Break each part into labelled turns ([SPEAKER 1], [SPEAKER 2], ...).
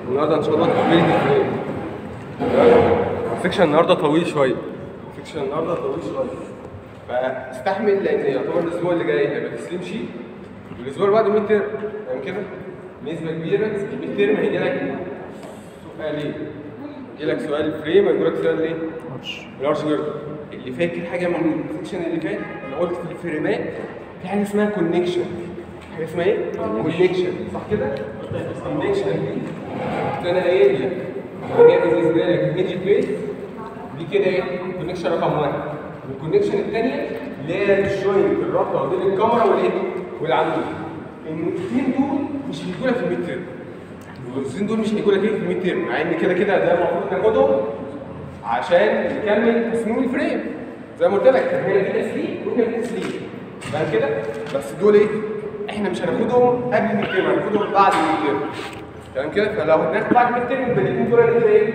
[SPEAKER 1] النهارده ان شاء الله تكمله الفريم تمام؟ السكشن النهارده طويل شويه السكشن النهارده طويل شويه فاستحمل لان يعتبر الاسبوع اللي جاي هيبقى تسليم شيت والاسبوع اللي بعده ميد ترم تمام كده نسبه كبيره الميد ترم هيجي لك سؤالين يجي لك سؤال فريم ويجي لك سؤال ايه؟ الارش جيرد اللي فاكر حاجه من السكشن اللي فات انا قلت في الفريمات في حاجه اسمها كونكشن حاجه اسمها ايه؟ كونكشن صح كده؟ كونكشن دي كنت انا قايل لك هي بالنسبه لك ايدج بيس دي كده ايه؟ كونكشن رقم واحد والكونكشن الثانيه اللي هي الجوينت الرابطه ما بين الكاميرا والايه؟ والعمود الاثنين دول مش هيجوا لك في الميد تيرم الاثنين دول مش هيجوا لك ايه في الميد تيرم مع ان كده كده ده المفروض ناخدهم عشان نكمل تصميم الفريم زي ما قلت لك هنا في تسليم وهنا في تسليم بعد كده بس دول ايه؟ احنا مش هناخدهم قبل الميد تيرم هناخدهم بعد الميد تيرم تمام كده فلو هناخد بعد الميد تيرم يبقى الاثنين دول كده ايه؟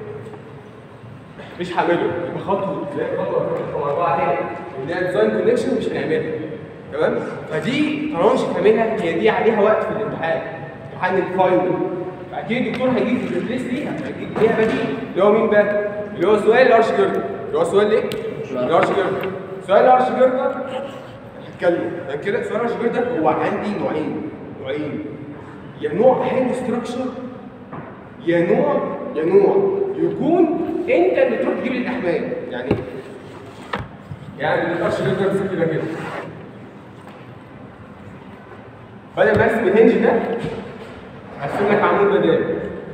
[SPEAKER 1] مش هعمله يبقى خطوه تلاقي خطوه رقم اربعه تاني اللي هي ديزاين كونكشن مش هنعملها تمام فدي طالما مش هتعملها هي دي عليها وقت في الامتحان امتحان الفاينل فاكيد الدكتور هيجيب ريبليس ليها هيجيب ليها بديل اللي هو مين بقى؟ اللي هو سؤال الارش جيردر اللي هو سؤال ايه؟ الارش جيردر سؤال الارش جيردر هتكلم تمام كده سؤال الارش جيردر هو عندي نوعين نوعين يا نوع هاند ستراكشر يا نوع يا نوع يكون انت اللي تروح تجيب الاحمال يعني يعني الارش جيردر كده كده بدل ما ارسم الهنج ده هرسم لك عمود بدال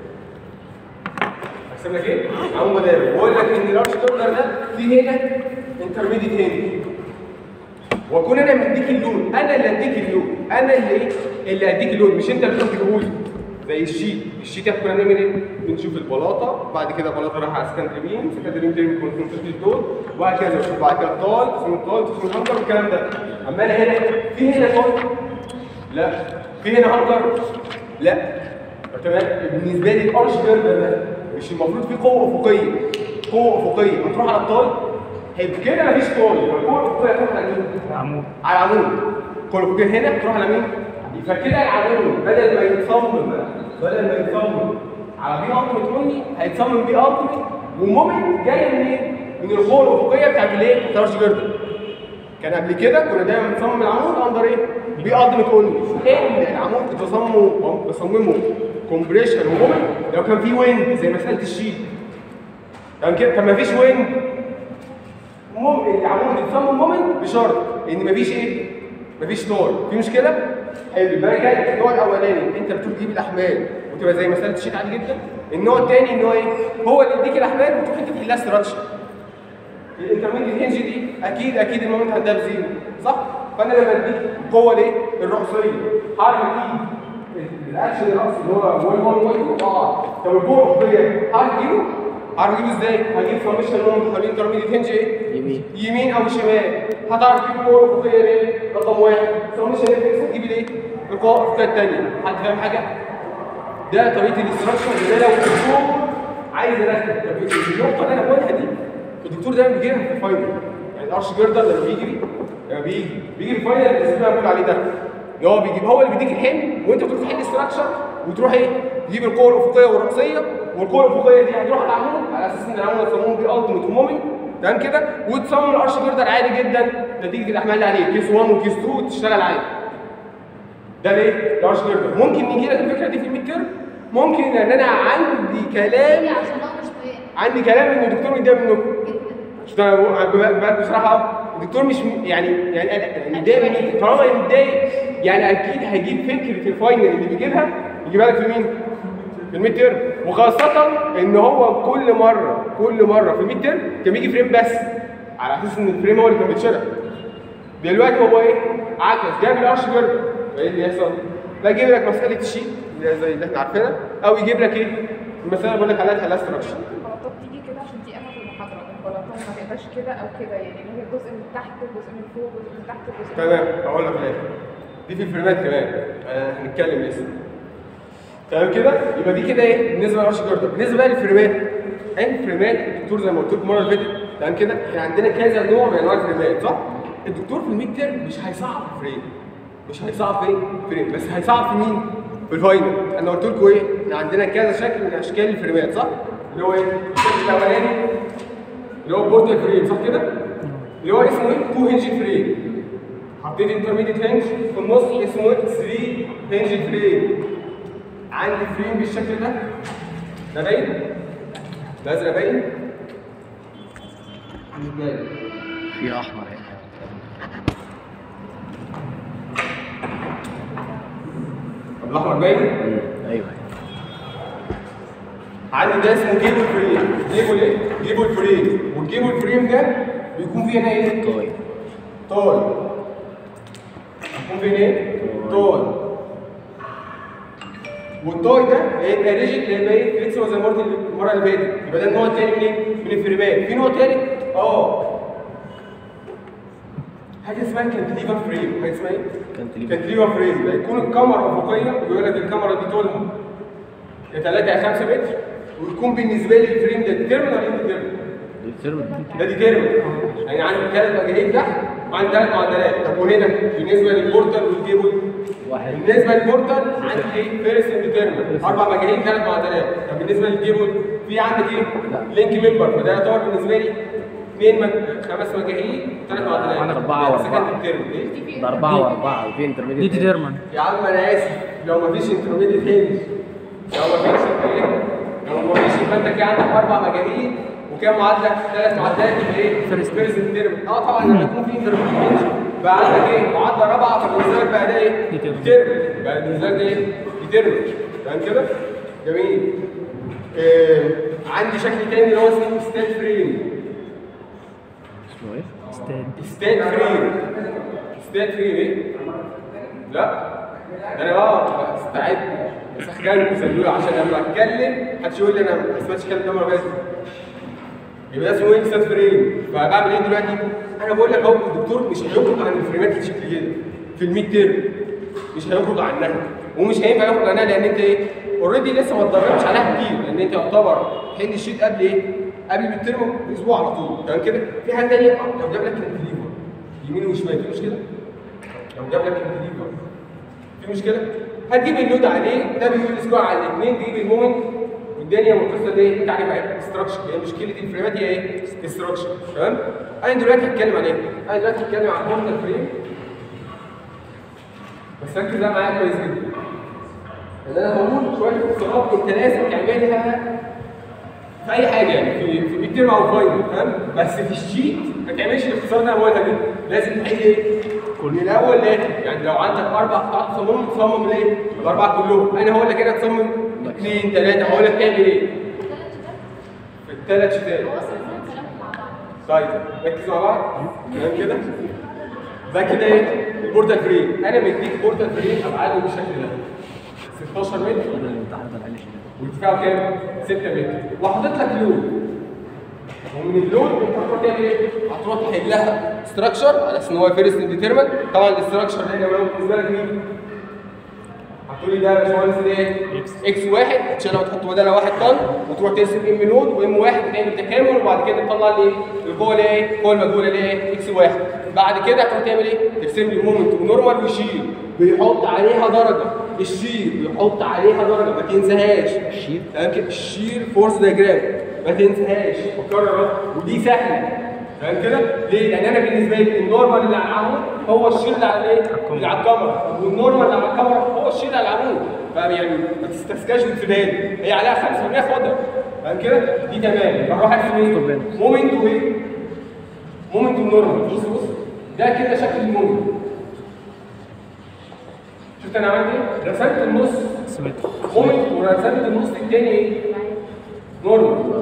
[SPEAKER 1] هرسم لك ايه؟ عمود بدال واقول لك ان الارش جيردر ده فيه هنا انترميديت هنج واكون انا مديك اللون انا اللي اديك اللون انا اللي ايه؟ اللي اديك اللون مش انت اللي تروح تجيبه لي زي الشيت الشيت احنا كنا بنعمل ايه؟ بنشوف البلاطه بعد كده البلاطه رايحه على سكندري بيم سكندري بيم تاني بيكون في الدول وهكذا وشوف بعد كده الطال تصميم الطال تصميم الهنجر والكلام ده اما انا هنا في هنا طال لا في هنا هنجر لا تمام بالنسبه لي الارش جيردر ده مش المفروض فيه قوه افقيه قوه افقيه هتروح على الطال هيبقى كده مفيش طال القوه الافقيه هتروح على مين؟
[SPEAKER 2] عمود
[SPEAKER 1] على العمود القوه الافقيه هنا تروح على مين؟ فكده العمود بدل ما يتصمم بدل ما يتصمم على بي التيميت اونلي هيتصمم بي التيميت ومومنت جايه منين؟ من القوه الافقيه بتاعت الايه؟ بتاعت الارش جيردر كان قبل كده كنا دايما بنصمم العمود اندر ايه؟ بي التيميت اونلي ان العمود كنت بصممه بصممه كومبريشن ومومنت لو كان في ويند زي مساله الشيت كان كده كان مفيش ويند مم... العمود يتصمم مومنت بشرط ان مفيش ايه؟ مفيش نار في مشكله؟ حلو يبقى كان النوع الاولاني انت بتروح تجيب الاحمال وتبقى زي مساله الشيت عادي جدا النوع الثاني ان هو ايه؟ هو اللي يديك الاحمال وتروح انت تحلها ستراكشر الانترميديت هنج دي اكيد اكيد المومنت عندها بزيرو صح؟ فانا لما اديك القوه الايه؟ الرأسيه هعرف اجيب الاكشن الرأسي اللي هو 1 1 1 اه طب القوه الافقيه هعرف اجيبه؟ هعرف اجيبه ازاي؟ هجيب فورميشن مومنت وخليه انترميديت هنج ايه؟
[SPEAKER 2] يمين
[SPEAKER 1] يمين او شمال هتعرف تجيب القوه الافقيه ليه؟ رقم واحد فورميشن افكس هتجيب الايه؟ القوه الافقيه الثانيه حد فاهم حاجه؟ ده طريقه الاستراكشر ده لو الدكتور عايز يرتب طب النقطه اللي انا بقولها دي الدكتور دايما بيجيبها في الفاينل يعني الارش جيردر لما بيجي لما بيجي بيجي في الفاينل الاسم اللي بقول عليه ده ان هو بيجيب هو اللي بيديك الحمل وانت بتروح تحل استراكشر وتروح ايه تجيب القوه الافقيه والراسيه والقوه الافقيه دي هتروح على العمود على اساس ان العمود تصممه بيه التيميت ومومنت تمام كده وتصمم الارش جيردر عادي جدا نتيجه الاحمال اللي عليه كيس 1 وكيس 2 وتشتغل عادي ده ليه؟ الارش جيردر ممكن يجي لك الفكره دي في الميد تيرم ممكن لان انا عندي كلام
[SPEAKER 3] عشان هو مش فاهم
[SPEAKER 1] عندي كلام ان الدكتور متضايق منكم
[SPEAKER 3] جدا
[SPEAKER 1] مش أنا ب- ب- بصراحه الدكتور مش م- يعني يعني أنا- يعني متضايق مني طالما متضايق يعني اكيد هيجيب فكره الفاينل اللي بيجيبها يجيبها لك في مين؟ في الميد تيرم وخاصه ان هو كل مره كل مره في الميد تيرم كان بيجي فريم بس على اساس ان الفريم هو اللي كان بيتشرح دلوقتي هو ايه؟ عكس جاب الارش جيرد ايه اللي يحصل؟ لا يجيب لك مساله الشيت اللي هي زي اللي احنا عارفينها او يجيب لك ايه؟ المساله اللي بقول لك عليها تحلها ستراكشر
[SPEAKER 4] البلاطات تيجي كده عشان دي انا في المحاضره البلاطات ما تبقاش كده او كده يعني اللي هي جزء من تحت جزء من فوق جزء من تحت جزء من
[SPEAKER 1] تمام هقول لك ليه دي في الفريمات كمان آه، هنتكلم لسه تمام كده يبقى دي كده ايه بالنسبه للارش جاردر بالنسبه بقى للفريمات الفريمات الدكتور زي ما قلت لكم المره اللي فاتت تمام كده احنا عندنا كذا نوع من انواع الفريمات صح الدكتور في الميد تيرم مش هيصعب الفريم مش هيصعب في ايه فريم بس هيصعب في مين في الفاينل انا قلت لكم ايه؟ إن عندنا كذا شكل من اشكال الفريمات صح؟ اللي هو ايه؟ الشكل الاولاني اللي هو بورتال فريم صح كده؟ اللي هو اسمه ايه؟ تو هنج فريم حطيت انترميديت هنج في النص اسمه 3 هنج فريم عندي فريم بالشكل ده ده باين؟ ده ازرق باين؟ مش باين
[SPEAKER 2] في احمر هنا
[SPEAKER 1] طب الاحمر باين؟
[SPEAKER 2] ايوه
[SPEAKER 1] عندي ده اسمه جيبل فريم جيبل ايه؟ جيبل فريم والجيبل فريم ده بيكون فيه هنا ايه؟
[SPEAKER 2] طيب
[SPEAKER 1] طول يكون فين ايه؟ طول والطول ده هيبقى ريجيد هيبقى ايه؟ فليكسبل زي ما قلت المره اللي فاتت يبقى ده النوع الثاني من ايه؟ من الفريمات في نوع ثالث اه حاجه اسمها كانتليفر فريم حاجه اسمها ايه؟
[SPEAKER 2] كانتليفر.
[SPEAKER 1] كانتليفر فريم ده يكون الكاميرا افقيه ويقول لك الكاميرا دي طولها يا 3 يا 5 متر ويكون بالنسبه لي الفريم ده ديترمن ولا انديترمن؟
[SPEAKER 2] دي الترم
[SPEAKER 1] ده دي ترم يعني عندي ثلاث مجاهيل تحت وعندي ثلاث معدلات طب وهنا بالنسبه للبورتال والجيبل
[SPEAKER 2] واحد
[SPEAKER 1] بالنسبه للبورتال عندي ايه فيرست ديترمن اربع مجاهيل ثلاث معدلات طب بالنسبه للجيبل في عندك ايه لينك ممبر فده يعتبر بالنسبه لي اثنين مج... خمس مجاهيل ثلاث معدلات
[SPEAKER 2] عندك أربعة وأربعة.
[SPEAKER 1] سكند ديترمن ايه
[SPEAKER 2] ده أربعة وأربعة وفي انترميديت
[SPEAKER 3] دي ديترمن
[SPEAKER 1] يا عم انا اسف لو مفيش انترميديت هنج لو مفيش ايه لو مفيش يبقى انت كده عندك اربع مجاهيل وكام معادله؟ ثلاث معادلات يبقى ايه؟
[SPEAKER 3] First.
[SPEAKER 1] فيرست ترم اه طبعا لما يكون في انترميديت هنج بقى عندك ايه؟ معادله رابعه فبالنسبه لك بقى ده ايه؟
[SPEAKER 3] دي ترم.
[SPEAKER 1] ترم بقى بالنسبه لك ده ايه؟ دي ترم تمام كده؟ جميل آه عندي شكل تاني اللي هو اسمه ستات فريم
[SPEAKER 2] اسمه ايه؟
[SPEAKER 3] ستاد
[SPEAKER 1] ستات فريم ستات فريم ايه؟ لا ده انا اه استعد اسخنكم سلوله عشان لما اتكلم محدش يقول لي انا ما سمعتش الكلام ده مره فاتت يبقى ده اسمه ايه ستات فريم فبعمل ايه دلوقتي؟ انا بقول لك اهو الدكتور مش هيخرج عن الفريمات اللي شكل كده في الميد تيرم مش هيخرج عنها ومش هينفع يخرج عنها لان انت ايه؟ اوريدي لسه ما اتدربتش عليها كتير لان انت يعتبر حل الشيت قبل ايه؟ قبل الميد تيرم باسبوع على طول تمام كده؟ في حاجه ثانيه لو جاب لك كانتليفر يمين وشمال في مشكله؟ لو جاب لك كانتليفر في مشكله؟ هتجيب اللود عليه ده بيقول سكور على الاثنين تجيب المومنت والدنيا والقصه دي انت عارف ايه استراكشر هي مشكله الفريمات هي ايه؟ استراكشر تمام؟ انا دلوقتي هتكلم عن ايه؟ انا دلوقتي هتكلم عن بورتال فريم بس ركز بقى معايا كويس جدا ان انا بقول شويه اختصارات انت لازم تعملها في اي حاجه يعني في في ميد ترم او فاينل فاهم بس في الشيت ما تعملش الاختصار ده انا بقولها دي لازم تحل ايه؟ من الاول لاخر يعني لو عندك اربع قطاعات تصمم تصمم الايه؟ الاربعه كلهم انا هقول لك انا تصمم اثنين ثلاثه هقول لك تعمل ايه؟ في الثلاث شتات طيب ركزوا مع بعض تمام كده؟ ده كده ايه؟ البورتال فريم انا مديك بورتال فريم ابعاده بالشكل ده 16 متر
[SPEAKER 2] ده الامتحان ما الحلش
[SPEAKER 1] وارتفاعه كام؟ 6 متر وحطيت لك لود ومن اللود انت هتروح تعمل ايه؟ هتروح تحلها ستراكشر على اساس ان هو فيرست ديترمنت طبعا الاستراكشر ده يا جماعه بالنسبه لك مين؟ هتقول لي ده يا باشمهندس ده ايه؟ اكس واحد هتشيلها وتحط بدلها واحد طن وتروح ترسم ام لود وام واحد وتعمل تكامل وبعد كده تطلع لي القوه اللي هي ايه؟ القوه المجهوله اللي هي ايه؟ اكس واحد بعد كده هتروح تعمل ايه؟ ترسم لي مومنت ونورمال وشير بيحط عليها درجه الشير بيحط عليها درجه ما تنساهاش
[SPEAKER 2] الشير؟
[SPEAKER 1] تمام كده الشير فورس دياجرام ما تنساهاش بكرر اهو ودي سهله تمام كده؟ ليه؟ لان انا بالنسبه لي النورمال اللي على العمود هو الشير اللي على ايه؟ اللي على الكاميرا والنورمال اللي على الكاميرا هو الشير اللي على العمود فيعني ما تستسكاش وتسيبها لي هي عليها 5% خدها تمام كده؟ دي تمام اروح ارسم ايه؟ مومنت وايه؟ مومنت ونورمال بص بص ده كده شكل المومنت شفت انا عملت ايه؟ رسمت النص
[SPEAKER 3] سيمتري
[SPEAKER 1] مومنت ورسمت النص التاني ايه؟ نورمال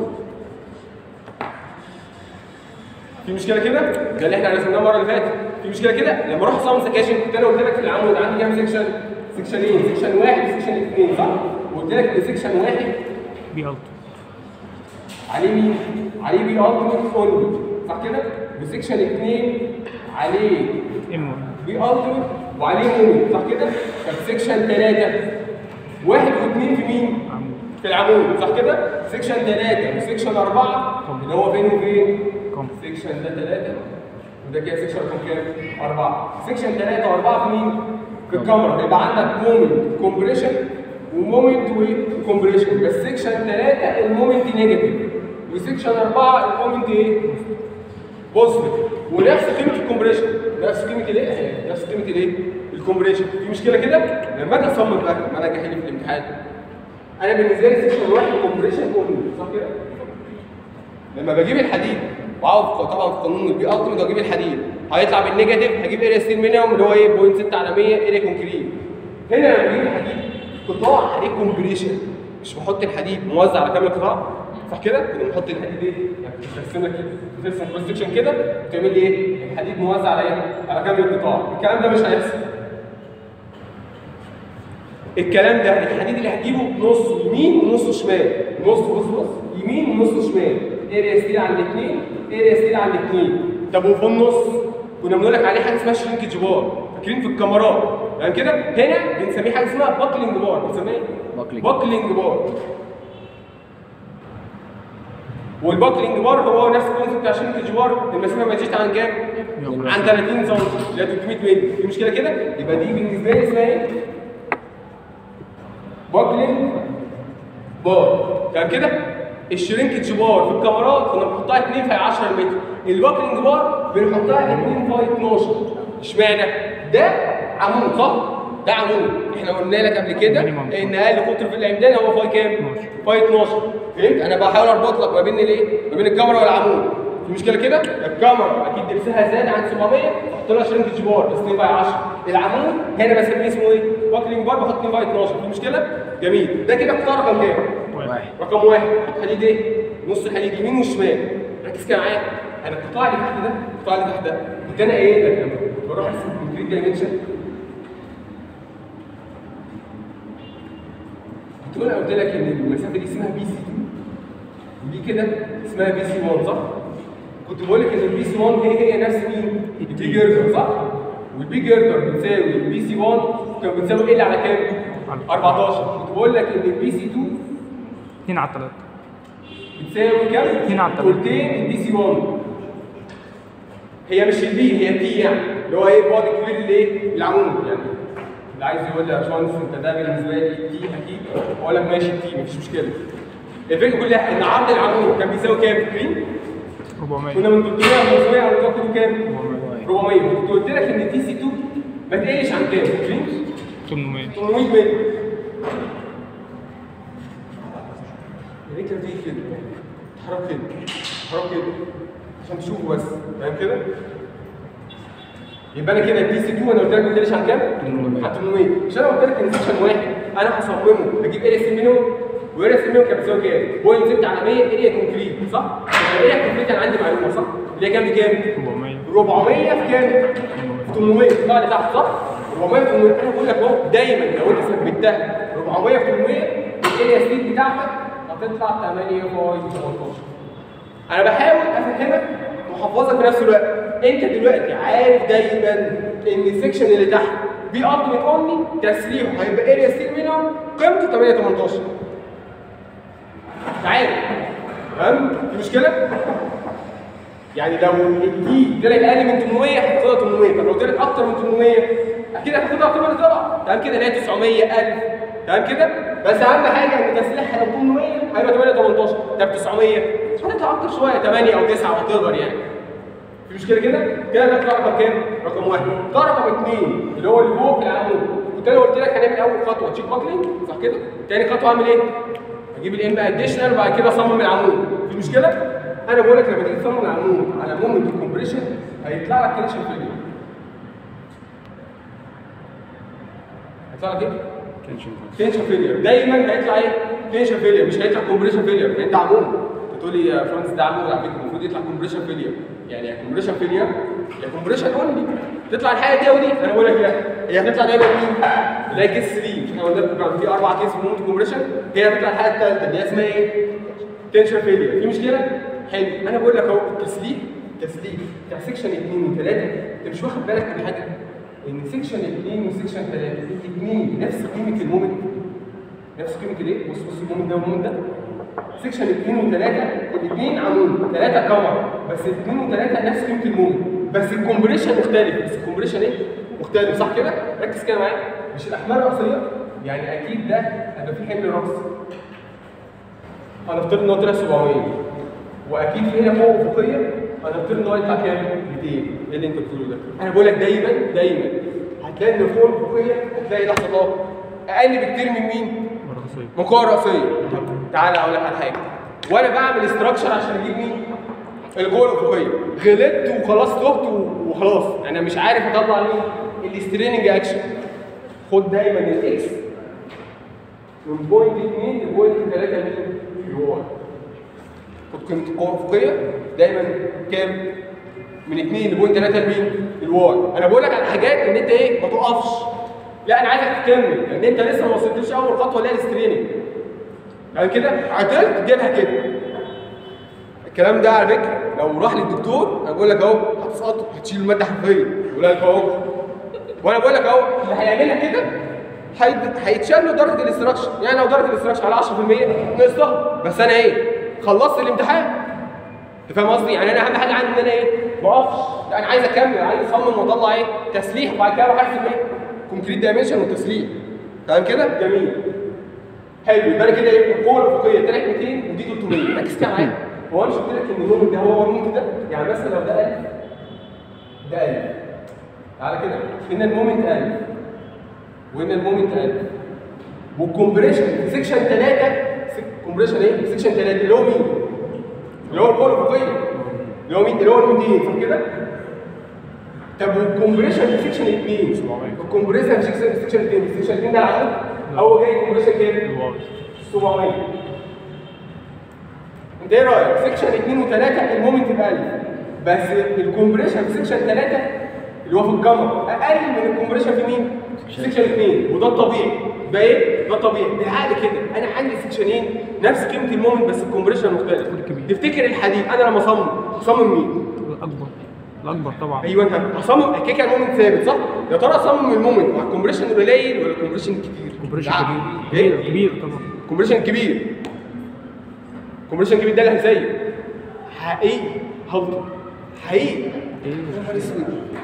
[SPEAKER 1] في مشكله كده؟ ده اللي احنا رسمناه المره اللي فاتت في مشكله كده؟ لما اروح اصمم سكاشن كنت انا قلت لك في العمود عندي كام سيكشن؟ سيكشنين سيكشن واحد وسيكشن اثنين صح؟ وقلت لك ان سيكشن واحد
[SPEAKER 3] بي التو
[SPEAKER 1] عليه مين؟ عليه بي التيميت فولد صح كده؟ وسيكشن اثنين عليه
[SPEAKER 3] ام 1
[SPEAKER 1] بي التيميت وعليه مومنت صح كده؟ طب سيكشن ثلاثه واحد واثنين في مين؟
[SPEAKER 3] عمود
[SPEAKER 1] في العمود صح كده؟ سيكشن ثلاثة وسيكشن أربعة اللي هو فين وفين؟
[SPEAKER 3] كم
[SPEAKER 1] سيكشن ده ثلاثة وده كده سيكشن رقم كام؟ أربعة سيكشن ثلاثة وأربعة في مين؟ في الكاميرا يبقى عندك مومنت كومبريشن ومومنت وكومبريشن بس سيكشن 3 المومنت نيجاتيف وسيكشن 4 المومنت ايه؟ بوزيتيف ونفس قيمه الكومبريشن نفس قيمه الايه؟ نفس قيمه الايه؟ الكومبريشن في مشكله كده لما اجي اصمم بقى ما انا جاي لي في الامتحان انا بالنسبه لي سيكشن واحد كومبريشن اونلي صح كده؟ لما بجيب الحديد وعاوز طبعا في قانون البي التيميت واجيب الحديد هيطلع بالنيجاتيف هجيب اريا ستيل مينيمم اللي هو ايه 0.6 على 100 اريا كونكريت هنا لما بجيب الحديد قطاع حديد كومبريشن مش بحط الحديد موزع على كامل القطاع صح كده؟ كنا بنحط الحديد ايه؟ يعني بترسم لك بترسم كروس سكشن كده وتعمل لي ايه؟ الحديد موزع على ايه؟ على كامل القطاع الكلام ده مش هيحصل الكلام ده الحديد اللي هتجيبه نص يمين ونص شمال نص بص بص يمين ونص شمال اريا ستيل على الاثنين اريا ستيل على الاثنين طب وفي النص كنا بنقول لك عليه حاجه اسمها شرينكج بار فاكرين في الكاميرات يعني كده هنا بنسميه حاجه اسمها باكلينج بار بنسميه ايه؟
[SPEAKER 2] باكلينج.
[SPEAKER 1] باكلينج بار والباكلينج بار هو نفس الكونسيبت بتاع شرينكج بار المسافه ما تزيدش عن كام؟ عن 30 سم اللي هي 300 مللي في مشكله كده يبقى دي بالنسبه لي اسمها ايه؟ باكلينج بار تمام كده الشرينكج بار في الكاميرات كنا بنحطها 2 في 10 متر الباكلينج بار بنحطها 2 في 12 اشمعنى ده عمود صح ده عمود احنا قلنا لك قبل كده
[SPEAKER 3] Minimum.
[SPEAKER 1] ان اقل قطر في العمدان هو فاي كام
[SPEAKER 3] 12.
[SPEAKER 1] فاي 12 فهمت انا بحاول اربط لك ما بين الايه ما بين الكاميرا والعمود في مشكله كده الكاميرا اكيد درسها زاد عن 700 احط لها شرينكج بار بس 2 في 10 العمود هنا بسميه اسمه ايه باكلينج بار بحط 2 في 12 في مشكله جميل ده كده قطاع رقم كام
[SPEAKER 2] واحد
[SPEAKER 1] رقم واحد الحديد ايه؟ نص الحديد يمين وشمال ركز كده معايا انا القطاع اللي تحت ده القطاع اللي تحت ده كنت انا قايل لك لما كنت بروح ارسم كونكريت دايمنشن كنت انا قلت لك ان المسافه دي اسمها بي سي 2 ودي كده اسمها بي سي 1 صح؟ كنت بقول لك ان البي سي 1 هي هي نفس مين؟ البي جيردر صح؟ والبي جيردر بتساوي البي سي 1 كان بتساوي ال على كام؟ 14 كنت بقول لك ان البي سي 2
[SPEAKER 3] 2 على 3
[SPEAKER 1] بتساوي كام؟
[SPEAKER 3] اتنين على التلاتة.
[SPEAKER 1] قلتين الدي سي 1 هي مش البي هي تي يعني اللي هو ايه بعد كبير لايه؟ العمود يعني اللي عايز يقول لي يا باشمهندس انت ده بالنسبه لي تي اكيد اقول لك ماشي تي مفيش مشكله الفكره كلها ان عرض العمود كان بيساوي كام فاكرين؟
[SPEAKER 3] 400
[SPEAKER 1] كنا من 300 ل 500 على الرقم كام؟ 400 كنت قلت لك ان تي سي 2 ما تقلش عن كام فاكرين؟
[SPEAKER 3] 800
[SPEAKER 1] 800 متر يا ريت تيجي كده تحرك كده تحرك كده عشان تشوفه بس فاهم كده؟ يبقى انا كده البي سي 2 انا قلت لك ما تقلش عن كام؟
[SPEAKER 2] 800.
[SPEAKER 1] عن 800 مش انا قلت لك ان سيكشن واحد انا هصممه بجيب اريا سي مينيموم واريا سي مينيموم كان بيساوي كام؟ بوينت 6 على 100 اريا كونكريت صح؟ يبقى اريا كونكريت انا عندي معلومه صح؟ اللي هي كام بكام؟
[SPEAKER 3] 400
[SPEAKER 1] 400 في كام؟ 800 طلع لي تحت صح؟ 400 في 800 انا بقول لك اهو دايما لو انت ثبتها 400 في 800 الاريا ستيت بتاعتك هتطلع 8 باي 18 انا بحاول افهمك واحفظك في نفس الوقت انت دلوقتي عارف دايما ان السكشن اللي تحت بي التيميت اونلي تسليحه هيبقى اريا ستيت منهم قيمته 8 18 تعال تمام في مشكله؟ يعني لو الدي طلعت اقل من 800 هتاخدها 800 طب لو طلعت اكتر من 800 اكيد هتاخدها اكتر من طبعا تمام كده اللي هي 900 1000 تمام كده بس اهم حاجه ان تسليحها لو 800 هيبقى 8 18 طب 900 هتطلع اكتر شويه 8 او 9 او تقدر يعني في مشكله كده كده ده رقم كام رقم واحد ده رقم اثنين اللي هو اللي فوق في العمود كنت انا قلت لك هنعمل اول خطوه تشيك باكلينج صح كده تاني خطوه اعمل ايه اجيب الام اديشنال وبعد كده اصمم العمود في مشكله انا بقول لك لما تيجي تصمم العمود على مومنت الكومبريشن هيطلع لك تنشن فيلير هيطلع لك ايه تنشن فيلير دايما هيطلع ايه تنشن فيلير مش هيطلع كومبريشن فيلير لان ده عمود تقول لي يا فرانس ده عمود على فكره المفروض يطلع كومبريشن فيلير يعني يا كومبريشن فيلير يا كومبريشن اونلي تطلع الحاجه دي ودي انا بقول لك لا هي هتطلع دايما مين؟ اللي هي كيس 3 مش احنا قلنا لكم كان في اربع كيس في مومنت كومبريشن هي هتطلع الحاجه الثالثه اللي هي اسمها ايه؟ تنشن فيلير في مشكله؟ حلو انا بقول لك اهو التسليك تسليك بتاع سيكشن 2 و3 انت مش واخد بالك من حاجه ان سيكشن 2 وسيكشن 3 الاثنين نفس قيمه المومنت نفس قيمه الايه؟ بص بص المومنت ده والمومنت ده سيكشن 2 و3 الاثنين عمود ثلاثه كمر بس الاثنين وثلاثه نفس قيمه المومنت بس الكومبريشن مختلف بس الكومبريشن ايه؟ مختلف صح كده؟ ركز كده معايا مش الاحمال الرئيسيه يعني اكيد ده يبقى في حمل راسي هنفترض ان هو طلع 700 واكيد في هنا قوه افقيه هنفترض ان هو يطلع كام 200 ايه اللي انت بتقوله ده انا بقول لك دايما دايما هتلاقي ان القوه الافقيه هتلاقي لحظات اقل بكتير من مين
[SPEAKER 3] رأسية
[SPEAKER 1] من قوه راسيه طب تعالى اقول لك على حاجه وانا بعمل استراكشر عشان اجيب مين القوه الافقيه غلطت وخلاص تهت و- وخلاص انا مش عارف اطلع مين الاستريننج اكشن خد دايما الاكس من بوينت 2 لبوينت 3 مين الواي خد قيمه القوه الافقيه دايما كام من 2 لبوينت 3 لمين الواي انا بقول لك على حاجات ان انت ايه ما تقفش لا انا عايزك تكمل لان انت لسه ما وصلتش اول خطوه اللي هي الاستريننج يعني كده عدلت جيبها كده الكلام ده على فكره لو راح للدكتور انا بقول لك اهو هتسقط هتشيل الماده حرفيا يقول لك اهو وانا بقول لك اهو اللي هيعملها كده هيد- هيتشال له درجه الاستراكشر يعني لو درجه الاستراكشر على 10% نقصها بس انا ايه خلصت الامتحان انت فاهم قصدي يعني انا اهم حاجه عندي ان انا ايه ما اقفش لا انا عايز اكمل عايز اصمم واطلع ايه تسليح وبعد كده اروح ارسم ايه كونكريت دايمنشن وتسليح تمام كده جميل حلو يبقى أنا كده ايه القوه الافقيه طلعت 200 ودي 300 ركز كده معايا هو انا مش قلت لك ان المومنت ده هو المومنت ده يعني مثلا لو ده 1000 ده 1000 تعالى كده هنا المومنت 1000 وهنا المومنت 1000 والكومبريشن في سيكشن 3 كومبريشن ايه؟ في سيكشن 3 اللي هو مين؟ اللي هو القوه الافقيه اللي هو مين؟ اللي هو ال 200 صح كده؟ طب والكومبريشن في سيكشن 2 الكومبريشن في سيكشن سيكشن 2 سيكشن 2 ده العمود هو جاي كومبريشن كام؟
[SPEAKER 3] الواي
[SPEAKER 1] 700 انت ايه رايك؟ سيكشن 2 و3 المومنت ب 1000 بس الكومبريشن في سيكشن 3 اللي هو في الجمر اقل من الكومبريشن في مين؟ سيكشن 2 وده الطبيعي ده ايه؟ ده الطبيعي بالعقل كده انا عندي سيكشنين نفس قيمه المومنت بس الكومبريشن مختلف تفتكر الحديد انا لما اصمم اصمم مين؟
[SPEAKER 3] الأكبر الأكبر طبعا
[SPEAKER 1] ايوه انت اصمم كده كده المومنت ثابت صح؟ يا ترى اصمم المومنت مع الكومبريشن القليل ولا الكومبريشن الكبير؟
[SPEAKER 3] كومبريشن
[SPEAKER 1] بالعقل.
[SPEAKER 3] كبير
[SPEAKER 1] ايه؟
[SPEAKER 3] كبير طبعا
[SPEAKER 1] كومبريشن كبير كومبريشن كبير ده اللي هيسيب حقيقي هبطه حقيقي يا نهار اسود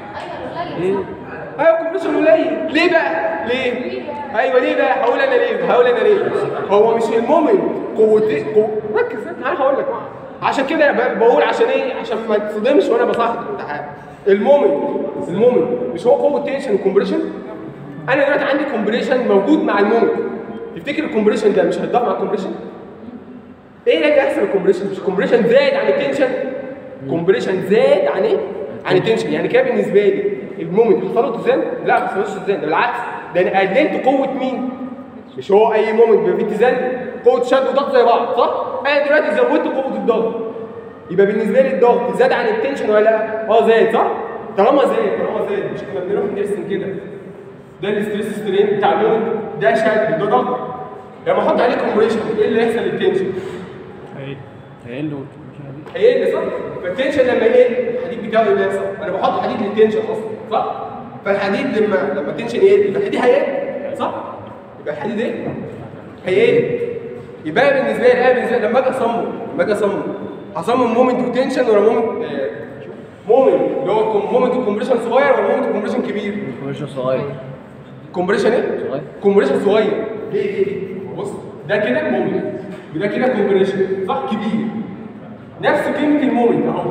[SPEAKER 1] ايوه كومبريشن قليل ليه بقى؟ ليه؟ ايوه ليه بقى؟ هقول انا ليه؟ هقول انا ليه؟ هو مش المومنت قوتين قو... ركز انا هقول لك عشان كده ب- بقول عشان ايه؟ عشان ما تصدمش وانا بصحح الامتحان المومنت المومنت مش هو قوه تنشن وكومبريشن؟ انا دلوقتي عندي كومبريشن موجود مع المومنت تفتكر الكومبريشن ده مش هيتضاف مع الكومبريشن؟ ايه اللي هيحصل الكومبريشن؟ مش الكومبريشن زاد عن التنشن؟ كومبريشن زاد عن ايه؟ عن التنشن يعني كده بالنسبه لي المومنت حصل له اتزان؟ لا ما حصلوش اتزان ده بالعكس ده انا قللت قوه مين؟ مش هو اي مومنت بيبقى فيه اتزان قوه شد وضغط زي بعض صح؟ انا دلوقتي زودت قوه الضغط يبقى بالنسبه لي الضغط زاد عن التنشن ولا لا؟ اه زاد صح؟ طالما زاد طالما زاد مش كنا بنروح نرسم كده ده الاستريس سترين بتاع المومنت ده شد ده ضغط لما احط عليه كومبريشن ايه اللي هيحصل للتنشن؟
[SPEAKER 3] أهي
[SPEAKER 2] هيقل مش عارف
[SPEAKER 1] هيقل صح؟ فالتنشن لما يقل الحديد بتاعه ايه اللي هيحصل؟ انا بحط حديد للتنشن اصلا صح؟ فالحديد لما لما التنشن يقل يبقى الحديد هيقل صح؟ يبقى الحديد ايه؟ هيقل يبقى أنا بالنسبه لي انا بالنسبه لي لما اجي اصمم لما اجي اصمم هصمم مومنت وتنشن ولا مومنت آه، مومنت اللي هو مومنت وكمبريشن صغير ولا مومنت وكمبريشن كبير؟
[SPEAKER 2] كومبريشن صغير
[SPEAKER 1] كومبريشن ايه؟
[SPEAKER 2] صغير.
[SPEAKER 1] كومبريشن صغير ليه ليه ليه؟ بص ده كده مومنت وده كده كومبريشن صح كبير نفس قيمه المومنت اهو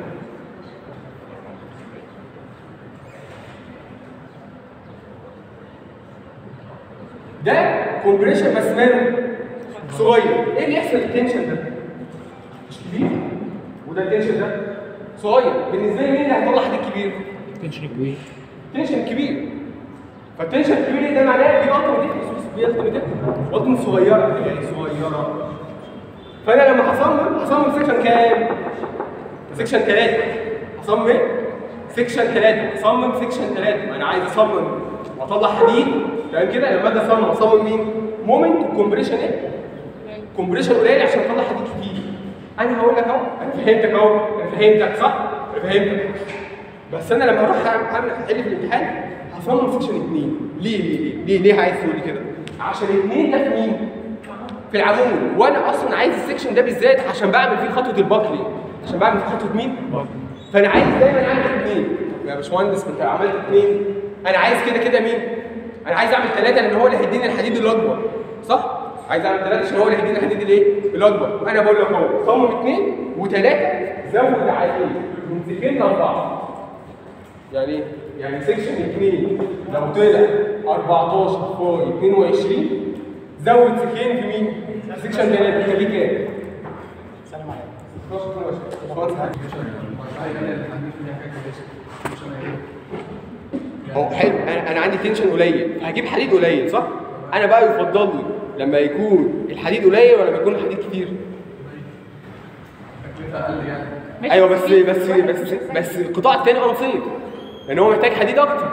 [SPEAKER 1] ده كومبريشن بس ماله صغير ايه اللي يحصل للتنشن ده؟ مش كبير وده التنشن ده صغير بالنسبه لي مين اللي هيطلع حديد كبير؟
[SPEAKER 3] تنشن كبير
[SPEAKER 1] تنشن كبير فالتنشن الكبير ده معناه دي التيمت تكنس دي التيمت تكنس صغيره يعني صغيره فانا لما هصمم هصمم سيكشن كام؟ سيكشن 3 هصمم ايه؟ سيكشن 3 هصمم سيكشن 3 ما انا عايز اصمم واطلع حديد تمام كده لما اجي اصمم اصمم مين؟ مومنت وكومبريشن ايه؟ كومبريشن قليل عشان اطلع حديد كتير انا هقول لك اهو انا فهمتك اهو انا فهمتك صح؟ انا فهمتك بس انا لما اروح أعمل- اعمل احل في الامتحان هصمم سيكشن 2 ليه ليه ليه ليه ليه عايز تقول لي كده؟ عشان 2 ده في مين؟ في العمود وانا اصلا عايز السيكشن ده بالذات عشان بعمل فيه خطوه الباكلي عشان بعمل فيه خطوه مين؟ فانا عايز دايما اعمل اثنين يا باشمهندس انت عملت اثنين انا عايز كده كده مين؟ انا عايز اعمل ثلاثه لان هو اللي هيديني الحديد الاكبر صح؟ عايز اعمل ثلاثه عشان هو اللي هيديني الحديد الايه؟ الاكبر وانا بقول لك اهو صمم اثنين وثلاثه زود عليه من سكين لاربعه يعني ايه؟ يعني سكشن 2 لو طلع 14 فوق 22 زود سكين في مين؟ في سكشن 3 يخليه كام؟
[SPEAKER 5] سلام عليكم
[SPEAKER 1] 12 22 باشمهندس حاج. هو حلو انا انا عندي تنشن قليل هجيب حديد قليل صح؟ انا بقى يفضل لي لما يكون الحديد قليل ولا لما يكون الحديد كتير؟ ايوه بس بس بس بس القطاع الثاني انصيف لان هو محتاج حديد اكتر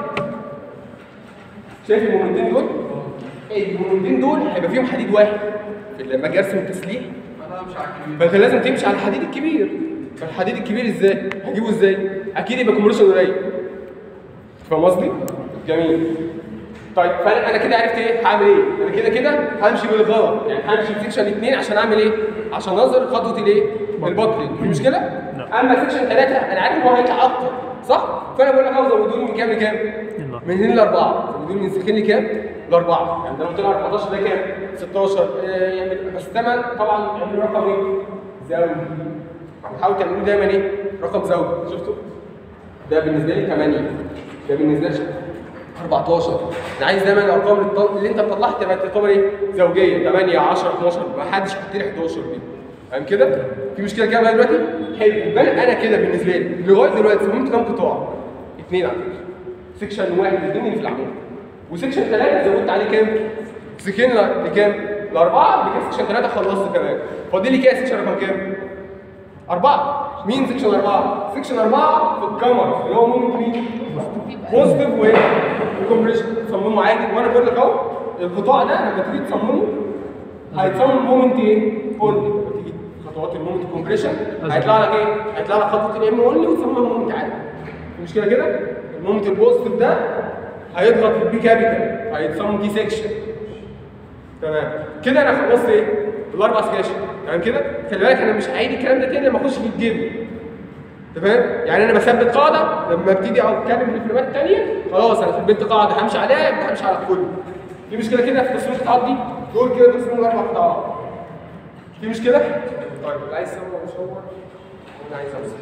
[SPEAKER 1] شايف المومنتين دول؟ المومنتين دول هيبقى فيهم حديد واحد لما اجي ارسم التسليح فانت لازم تمشي على الحديد الكبير فالحديد الكبير ازاي؟ هجيبه ازاي؟ اكيد يبقى كومبريشن قليل فاهم قصدي؟ جميل طيب فانا انا كده عرفت ايه؟ هعمل ايه؟ انا كده كده همشي بالغلط يعني همشي في سيكشن 2 عشان اعمل ايه؟ عشان اظهر خطوه الايه؟ البطل في مشكله؟ اما سيكشن 3 انا عارف ان هو هيطلع اكتر صح؟ فانا بقول لك عاوز ازودوني من كام لكام؟ من 2 ل 4 زودوني من سكين لكام؟ لاربعه يعني ده لو طلع 14 ده كام؟ 16 آه، يعني بس الثمن طبعا يعملوا رقم ايه؟ زوجي حاول تعملوا دايما ايه؟ رقم زوجي شفتوا؟ ده بالنسبه لي 8 ده بالنسبه لي 14 انا عايز دايما الارقام اللي تطل- اللي انت بتطلعها تبقى تعتبر ايه؟ زوجيه 8 10 12 ما حدش يحط لي 11 دي فاهم كده؟ في مشكله كده لغايه دلوقتي؟ حلو يبقى انا كده بالنسبه لي لغايه دلوقتي فهمت كام قطاع؟ اثنين على فكره سيكشن واحد الاثنين اللي في العمود وسيكشن ثلاثه زودت عليه كام؟ سكين ل- لكام؟ لاربعه بكده سيكشن ثلاثه خلصت كمان فاضل لي كده سيكشن رقم كام؟ أربعة مين سيكشن أربعة؟ سيكشن أربعة في الكاميرا اللي هو مومنت مين؟ بوزيتيف وهنا الكومبريشن تصممه عادي وأنا بقول لك أهو القطاع ده لما تيجي تصممه هيتصمم مومنت إيه؟ أونلي لما تيجي خطوات المومنت كومبريشن هيطلع لك إيه؟ هيطلع لك خطوة الإم أونلي وتصممها مومنت عادي مش كده كده؟ المومنت البوزيتيف ده هيضغط في البي كابيتال هيتصمم دي سيكشن تمام كده انا خلصت ايه؟ الاربع سكاشن تمام كده؟ خلي بالك انا مش هعيد الكلام ده تاني لما اخش في الجيم تمام؟ يعني انا بثبت قاعده لما ابتدي اتكلم في الفيلمات الثانيه خلاص انا ثبت قاعده همشي عليها يبقى همشي على الكل في مشكله كده في تصميم القطاعات دي؟ دول كده تصميم الاربع قطاعات في مشكله؟ طيب اللي عايز يصور مصور وانا عايز امسح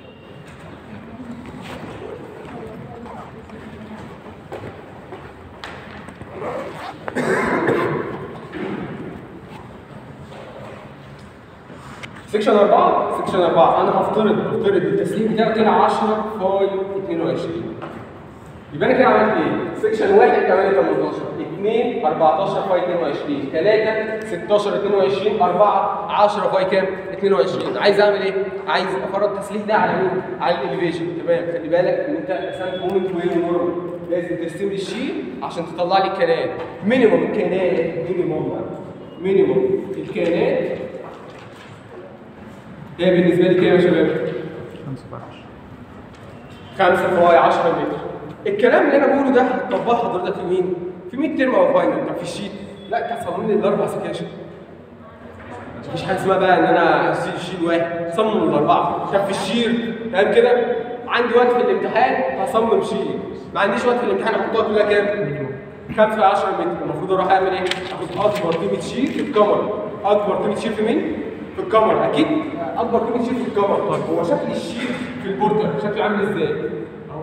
[SPEAKER 1] سكشن 4 سكشن 4 انا هفترض هفترض التسليم بتاعي طلع 10 فاي 22 يبقى انا كده عملت ايه؟ سكشن 1 8 18 2 14 فاي 22 3 16 22 4 10 فاي كام؟ 22 عايز اعمل ايه؟ عايز افرض التسليح ده على مين؟ على الاليفيشن تمام خلي بالك ان انت رسمت مومنت وين ونورمال لازم ترسم لي الشيل عشان تطلع لي الكنال مينيموم الكنال مينيموم مينيموم الكنال ده بالنسبه لي كام يا شباب؟ 5 فاي 10 متر الكلام اللي انا بقوله ده هتطبقه حضرتك في مين؟ في ميد ترم او فاينل طب في الشيت لا انت صمم لي الاربع سكاشن مفيش حاجه اسمها بقى ان انا اشيل شيل واحد صمم الاربعه طب في الشير فاهم كده؟ عندي وقت في الامتحان هصمم شيل ما عنديش وقت في الامتحان احطها كلها كام؟ 5 10 متر المفروض اروح اعمل ايه؟ اخد اكبر قيمه شيل في الكاميرا اكبر قيمه شيل في مين؟ في الكاميرا اكيد اكبر قيمه شيل في الكاميرا طيب هو شكل الشيل في البورتر شكله عامل ازاي؟ اهو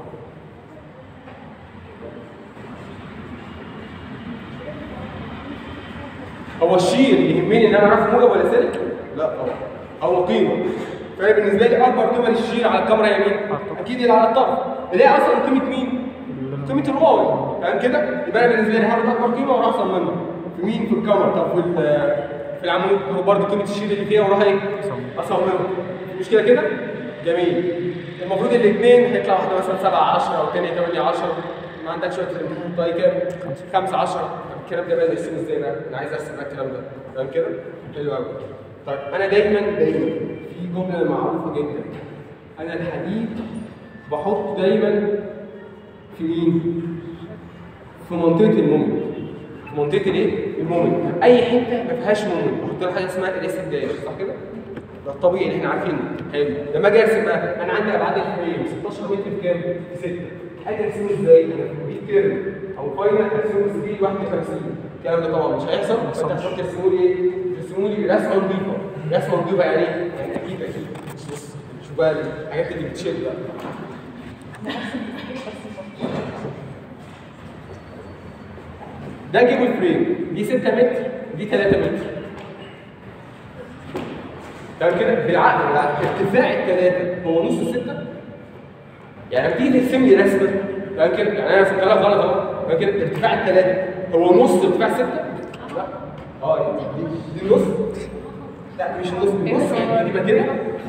[SPEAKER 1] هو الشير اللي يهمني ان انا اعرف موجب ولا سالب؟ لا طبعا هو قيمه فانا بالنسبه لي اكبر قيمه للشير على الكاميرا هي مين؟ اكيد اللي على الطرف اللي هي اصلا قيمه مين؟ قيمه الواي فاهم كده؟ يبقى انا بالنسبه لي هاخد اكبر قيمه واروح اصممها في مين؟ في الكاميرا طب في ال- في العمود هو برضه قيمه الشير اللي فيها واروح ايه؟ اصممها مشكله كده؟ جميل المفروض الاثنين هيطلع واحده مثلا 7 10 والثانيه 8 10 ما عندكش وقت في الامتحان طيب كام؟ 5 10 طب الكلام ده بقى نرسمه ازاي بقى؟ انا عايز ارسم بقى الكلام ده فاهم كده؟ حلو قوي طيب انا دايما دايما في جمله معروفه جدا انا الحديد بحط دايما في مين؟ في منطقه المومنت في منطقه الايه؟ المومنت اي حته ما فيهاش مومنت بحط لها حاجه اسمها الاس داش صح كده؟ ده الطبيعي اللي احنا عارفينه حلو لما اجي ارسم بقى انا عندي ابعاد الفريم 16 متر في كام؟ في 6 حاجه ارسمه ازاي؟ انا في ميد ترم او فاينل ارسمه سبيد 51 الكلام ده طبعا مش هيحصل فانت هتروح ترسموا لي ايه؟ ترسموا لي رسمه نظيفه رسمه نظيفه يعني ايه؟ يعني اكيد اكيد بص بص شوف بقى الحاجات اللي بتشد بقى ده جيب الفريم دي 6 متر دي 3 متر تمام كده بالعقل بالعقل ارتفاع الثلاثه هو نص السته يعني لما تيجي ترسم لي رسمه تمام كده يعني انا رسمت لك غلط اهو تمام كده ارتفاع الثلاثه هو نص ارتفاع السته؟ لا اه دي, دي, دي النص لا مش النص النص يعني تبقى كده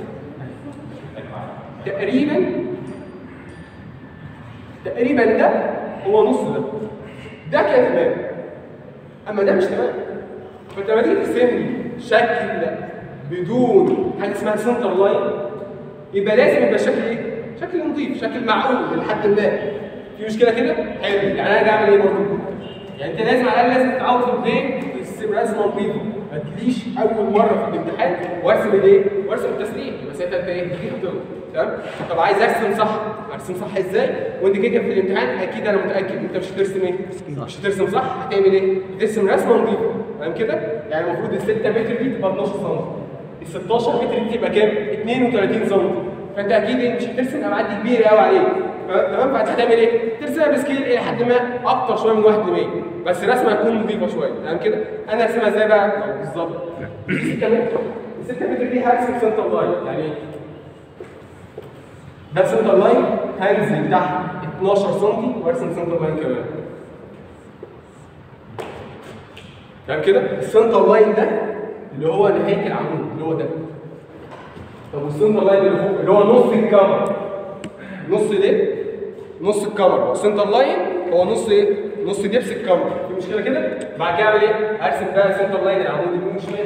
[SPEAKER 1] تقريبا تقريبا ده هو نص ده ده كده تمام اما ده مش تمام فانت لما تيجي ترسم لي شكل بدون حاجه اسمها سنتر لاين يبقى لازم يبقى شكل ايه؟ شكل نظيف شكل معقول لحد ما في مشكله كده؟ حلو يعني انا اعمل ايه برضه؟ يعني انت لازم على الاقل لازم تتعود في البيت ترسم رسمه نظيفه ما تجيش اول مره في الامتحان وارسم الايه؟ وارسم التسليم يبقى ساعتها انت ايه؟ تجيب دول تمام؟ طب عايز ارسم صح ارسم صح ازاي؟ وانت كده كده في الامتحان اكيد انا متاكد انت مش هترسم ايه؟ مش هترسم صح هتعمل ايه؟ هترسم رسمه نظيفه تمام كده؟ يعني المفروض ال 6 متر دي تبقى 12 سم ال 16 متر دي تبقى كام؟ 32 سم فانت اكيد إيه؟ مش هترسم ابعاد دي كبيره قوي عليك تمام فانت هتعمل ايه؟ ترسمها بسكيل الى حد ما اكتر شويه من 1 ل 100 بس الرسمه هتكون نظيفه شويه تمام كده؟ انا ارسمها ازاي بقى؟ بالظبط 6 متر ال 6 متر دي هرسم سنتر لاين يعني ايه؟ ده سنتر لاين هنزل تحت 12 سم وارسم سنتر لاين كمان تمام كده؟ السنتر لاين ده اللي هو نهايه العمود اللي هو ده طب والسنتر لاين اللي فوق اللي هو نص الكاميرا نص ده نص الكاميرا والسنتر لاين هو نص ايه؟ نص دبس الكاميرا في مشكله كده؟ بعد كده اعمل ايه؟ ارسم بقى سنتر لاين العمود يمين وشمال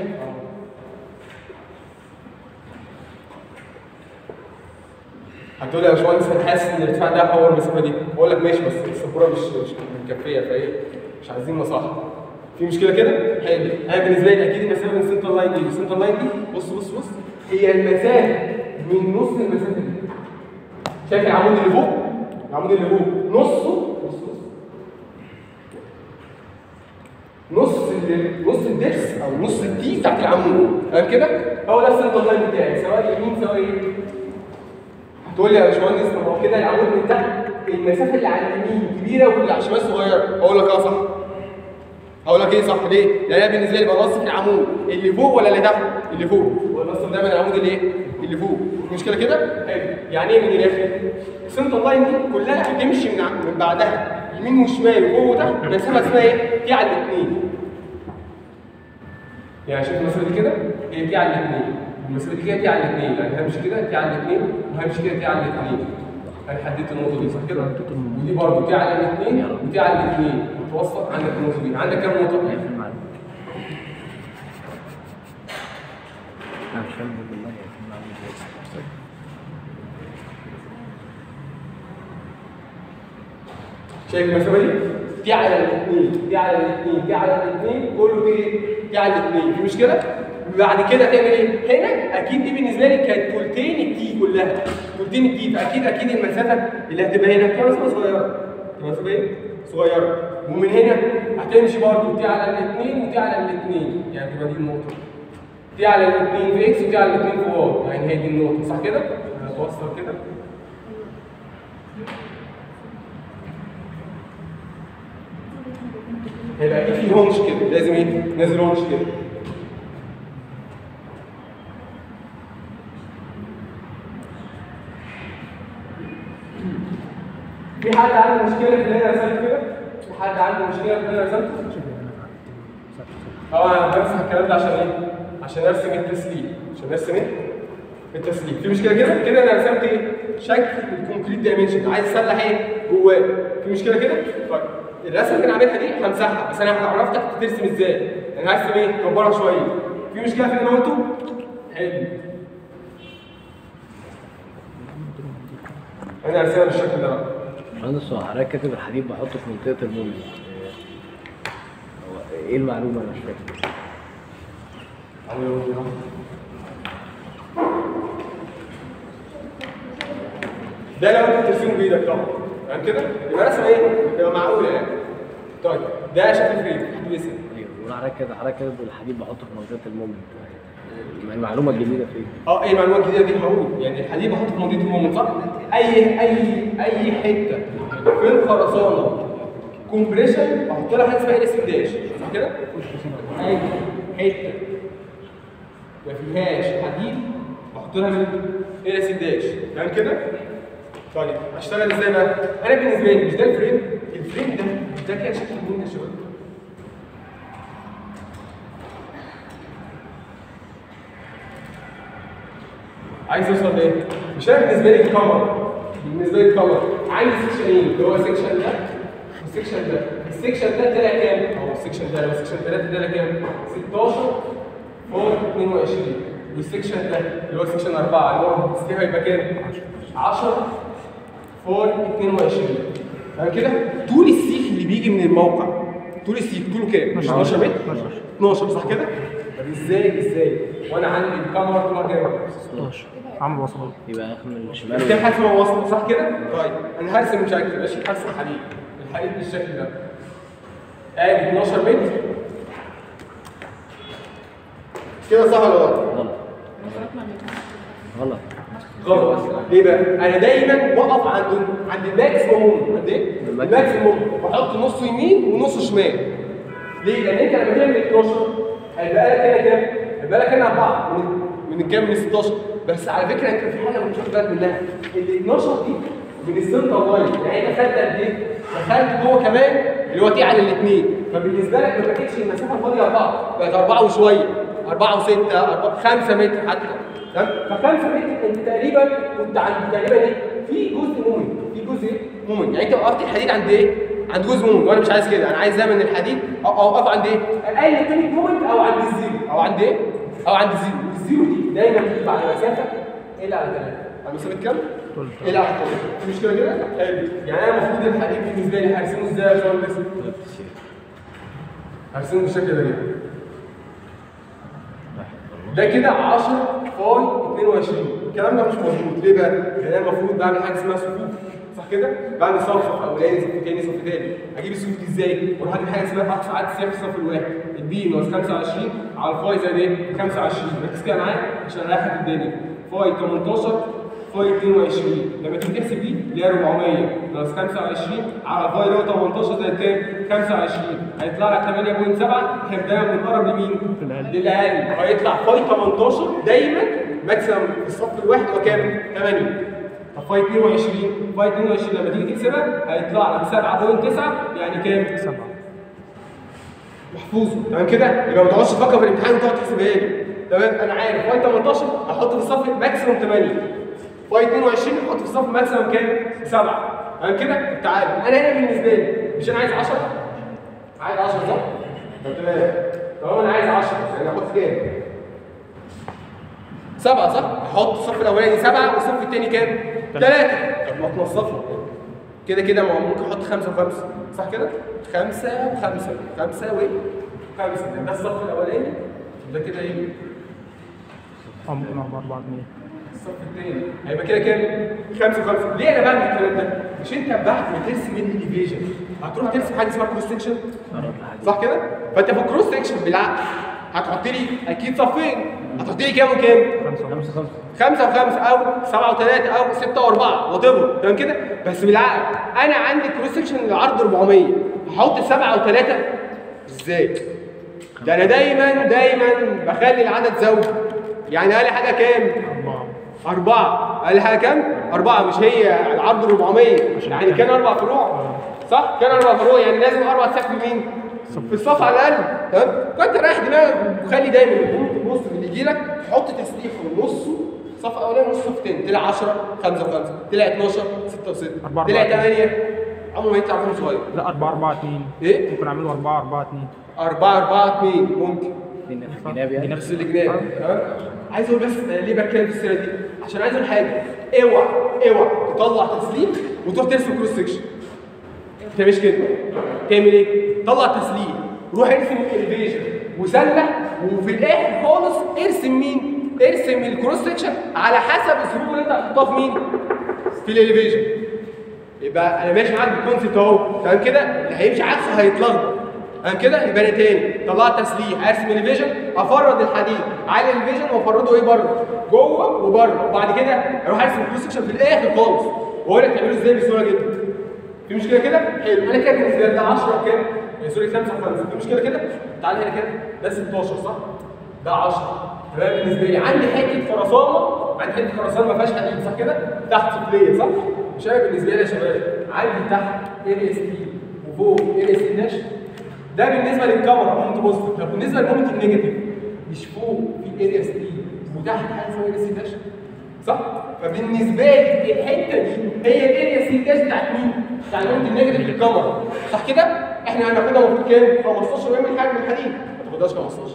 [SPEAKER 1] هتقول لي يا باشمهندس انا حاسس ان الارتفاع ده هو المسافه دي بقول لك ماشي بس السبوره مش مش مكفيه فايه مش عايزين مصلحه في مشكله كده؟ حلو انا بالنسبه لي اكيد المسافه من السنتر لاين دي السنتر لاين دي بص بص بص هي المسافه من نص المسافه دي شايف العمود اللي فوق؟ العمود اللي فوق نصه بص بص نص ال- نص الدرس او نص التي بتاعت العمود تمام كده؟ هو ده السنتر لاين بتاعي سواء يمين سواء ايه؟ هتقول لي يا باشمهندس طب هو كده العمود من تحت المسافه اللي على اليمين كبيره واللي على الشمال صغيره اقول لك اه صح هقول لك ايه صح ليه؟ لان انا بالنسبه لي ببص في العمود اللي فوق ولا اللي تحت؟ اللي فوق ببص دايما العمود اللي ايه؟ اللي فوق المشكله كده؟ حلو يعني ايه من الاخر؟ السنتر لاين دي كلها بتمشي من ع- من بعدها يمين وشمال وفوق وتحت مسافه اسمها ايه؟ تي على الاثنين يعني شوف المسافه دي كده هي تي على الاثنين المسافه دي كده تي على الاثنين يعني همشي كده تي على الاثنين وهمشي كده تي على الاثنين انا حددت النقطه دي صح كده ودي برضه تي على الاثنين وتي على الاثنين متوسط عندك النقطه دي عندك كام نقطه؟
[SPEAKER 2] في المعلومة أنا مش فاهم بالله يعني في المعلومة
[SPEAKER 1] شايف المسافه دي؟ تي على الاثنين تي على الاثنين تي على الاثنين كله تي تي على الاثنين في مشكله؟ بعد كده تعمل ايه؟ هنا اكيد دي بالنسبه لي كانت تلتين التي كلها تلتين التي فاكيد اكيد المسافه اللي هتبقى هنا هتبقى مسافه صغيره تبقى مسافه ايه؟ صغيره ومن هنا هتمشي برضه تي على الاثنين وتي على الاثنين يعني تبقى دي النقطه تي على الاثنين في اكس وتي على الاثنين في واي يعني هي دي النقطه صح كده؟ هتوصل كده هيبقى اكيد في هونش كده لازم ايه نازل هونش كده في حد عنده مشكله في اللي انا رسمت كده؟ في حد عنده مشكله في اللي انا رسمته؟ اه انا بمسح الكلام ده عشان ايه؟ عشان ارسم التسليم عشان ارسم ايه؟ التسليم في مشكله كده؟ كده انا رسمت ايه؟ شكل الكونكريت دايمنشن عايز اصلح ايه؟ جواه في مشكله كده؟ طيب الرسمه اللي انا عاملها دي همسحها بس انا عرفتك ترسم ازاي؟ انا هرسم ايه؟ كبرها شويه في مشكله في اللي انا قلته؟ حلو انا هرسمها بالشكل ده بقى
[SPEAKER 2] مهندس هو حضرتك كاتب الحديد بحطه في منطقة المولد هو ايه المعلومة انا مش فاكر
[SPEAKER 1] ده لو انت بترسمه بايدك طبعا تمام كده يبقى رسمه ايه؟ يبقى معقوله يعني طيب ده شكل الفريم حد بيسال
[SPEAKER 2] ايوه وانا حضرتك كده حضرتك كده الحديد بحطه في منطقه المومنت المعلومه الجديده فين؟
[SPEAKER 1] اه ايه المعلومات الجديده دي هقول يعني الحديد بحطه في منطقه المومنت صح؟ اي اي اي حته في الخرسانه كومبريشن بحط لها حاجه اسمها اس داش صح كده؟ اي حته ما فيهاش حديد بحط لها من ال اس داش تمام كده؟ طيب هشتغل ازاي بقى؟ انا بالنسبه لي مش ده الفريم الفريم ده ده كده شكل مين يا شباب؟ عايز اوصل لايه؟ مش انا بالنسبه لي الكفر بالنسبه لي الكفر عايز سكشنين اللي هو السكشن ده والسكشن ده السكشن ده طلع كام؟ او السكشن ده لو سكشن 3 طلع كام؟ 16 فوق 22 والسكشن ده اللي هو سكشن 4 اللي هو السليب هيبقى كام؟ 10 فوق 22 تمام كده؟ طول السيخ اللي بيجي من الموقع طول السيخ طوله كام؟ 12 متر؟ 12 صح كده؟ طب ازاي ازاي؟ وانا عندي الكاميرا طولها كام؟
[SPEAKER 3] 16 عمرو وصل
[SPEAKER 2] يبقى اخر من الشمال
[SPEAKER 1] كام حاجه اسمها وصل صح كده؟ طيب انا هرسم شكل ماشي هرسم حديد الحديد بالشكل ده ادي 12 متر كده صح ولا غلط؟
[SPEAKER 2] غلط غلط
[SPEAKER 1] غلط ليه بقى؟ انا دايما بقف عند عند الماكسيموم عند ايه؟ الماكسيموم بحط نص يمين ونص شمال ليه؟ لان انت لما تعمل 12 هيبقى لك هنا كام؟ هيبقى لك هنا 4 من من الكام من 16 بس على فكره انت في حاجه مش واخد بالك منها ال 12 دي من السنتر لاين يعني انت خدت قد ايه؟ دخلت جوه كمان اللي هو تي على الاثنين فبالنسبه لك ما بقتش المسافه الفاضيه 4 بقت 4 وشويه 4 و6 5 متر حتى تمام فخمسة متر انت تقريبا كنت عند تقريبا ايه في جزء مومن في جزء ايه مومن يعني انت وقفت الحديد عند ايه عند جزء مومن وانا مش عايز كده انا عايز دايما الحديد أو- اوقف عند ايه اقل تاني مومنت او عند الزيرو او عند ايه او عند الزيرو والزيرو دي دايما بتبقى على مسافه ايه على 3 على مسافه كام ايه على 3 في مشكله كده حلو يعني انا المفروض الحديد بالنسبه لي هرسمه ازاي يا باشمهندس هرسمه بالشكل ده كده ده كده 10 فاي 22 الكلام ده مش مظبوط ليه بقى؟ لان انا المفروض بعمل حاجه اسمها صفوف صح كده؟ بعمل صف صف اولاني صف تاني صف تاني اجيب الصفوف دي ازاي؟ واروح اجيب حاجه اسمها اقصى عدد سياق في الصف الواحد البي ناقص 25 على الفاي زائد ايه؟ 25 ركز كده معايا عشان اريحك الدنيا فاي 18 فاي 22 لما تيجي تحسب دي اللي هي 400 ناقص 25 على فاي اللي هو 18 زائد كام؟ 25 هيطلع لك 8.7 احنا دايما بنقرب لمين؟ للاقل هيطلع فاي 18 دايما ماكسيمم في الصف الواحد هو كام؟ 8 طب فاي 22 فاي 22 لما تيجي تحسبها هيطلع لك 7.9 يعني كام؟
[SPEAKER 3] 7
[SPEAKER 1] محفوظه تمام كده يبقى ما تقعدش تفكر في الامتحان وتقعد تحسبها لي تمام انا عارف فاي 18 هحط في الصف ماكسيموم 8 فاي 22 هحط في الصف ماكسيموم كام 7 تمام كده تعالى انا هنا بالنسبه لي مش انا عايز 10 عايز 10 صح طب تمام طالما انا عايز 10 يعني احط كام 7 صح هحط الصف الاولاني 7 والصف الثاني كام 3 طب ما تنصفهم كده كده ما هو ممكن احط خمسة وخمسة صح كده؟ خمسة وخمسة خمسة و خمسة ده الصف الأولاني ده كده إيه؟
[SPEAKER 3] اه ممكن 4 4 2
[SPEAKER 1] الصف الثاني هيبقى كده كام؟ خمسة وخمسة ليه أنا بعمل الكلام ده؟ مش أنت بعد ما ترسم الديفيجن هتروح ترسم حاجة اسمها كروس سكشن صح كده؟ فأنت في الكروس سكشن بالعقل هتحط لي أكيد صفين هتحط لي كام وكام؟
[SPEAKER 3] 5 5 5
[SPEAKER 1] خمسة وخمسة أو سبعة وثلاثة أو ستة وأربعة وات ايفر تمام كده؟ بس بالعقل أنا عندي كروس سكشن العرض 400 هحط سبعة وثلاثة إزاي؟ ده أنا دايما دايما بخلي العدد زوجي يعني أقل حاجة كام؟
[SPEAKER 3] 4
[SPEAKER 1] أربعة أقل حاجة كام؟ أربعة مش هي العرض 400 يعني كان أربع فروع صح؟ كان أربع فروع يعني لازم أربع سقف مين؟ في الصف على الأقل تمام؟ فأنت رايح دماغك وخلي دايما البوم تبص اللي يجي لك حط تسليح في نصه صف أولاني ونص صف تاني طلع 10 5 و5 طلع 12 6 و6
[SPEAKER 3] أربعة
[SPEAKER 1] طلع
[SPEAKER 3] أربعة.
[SPEAKER 1] 8 عمره ما يطلع رقم صغير
[SPEAKER 3] لا 4 4 2
[SPEAKER 1] إيه؟
[SPEAKER 3] ممكن اعمله 4 4 2
[SPEAKER 1] 4 4 2 ممكن
[SPEAKER 2] جناب يعني
[SPEAKER 1] نفس الجناب تمام عايز اقول بس انا ليه بتكلم في السيره دي عشان عايز اقول حاجه اوعى اوعى تطلع تسليم وتروح ترسم كروس سكشن ما تعملش كده تعمل ايه طلع تسليم روح ارسم الاليفيشن وسلح وفي الاخر خالص ارسم مين ارسم الكروس سكشن على حسب الظروف اللي انت هتحطها في مين في الاليفيشن يبقى انا ماشي معاك بالكونسيبت اهو تمام كده اللي هيمشي عكسه هيتلخبط فاهم كده يبقى أنا تاني طلعت تسليح ارسم الفيجن افرد الحديد على الفيجن وافرده ايه بره جوه وبره وبعد كده اروح ارسم الكروس سكشن في الاخر خالص واقول لك تعمله ازاي بسهوله جدا في مشكله كده حلو انا كده بالنسبه لي ده 10 كام آه، سوري 5 5 في مشكله كده تعالى هنا كده ده 16 صح ده 10 تمام بالنسبه لي عندي حته خرسانه عندي حته خرسانه ما فيهاش حديد صح كده تحت سفليه صح مش انا بالنسبه لي يا شباب عندي تحت ال اس تي وفوق ال اس داش ده بالنسبه للكاميرا مومنت بوزيتيف طب بالنسبه للمومنت النيجاتيف مش فوق في ال اس تي وتحت حاجه اسمها ال اس داش صح فبالنسبه لي الحته دي هي الاريا سي داش بتاعت مين؟ بتاع المومنت النيجاتيف للكاميرا صح كده؟ احنا هناخدها المفروض كام؟ 15 ويعمل حاجه من الحديد ما تاخدهاش 15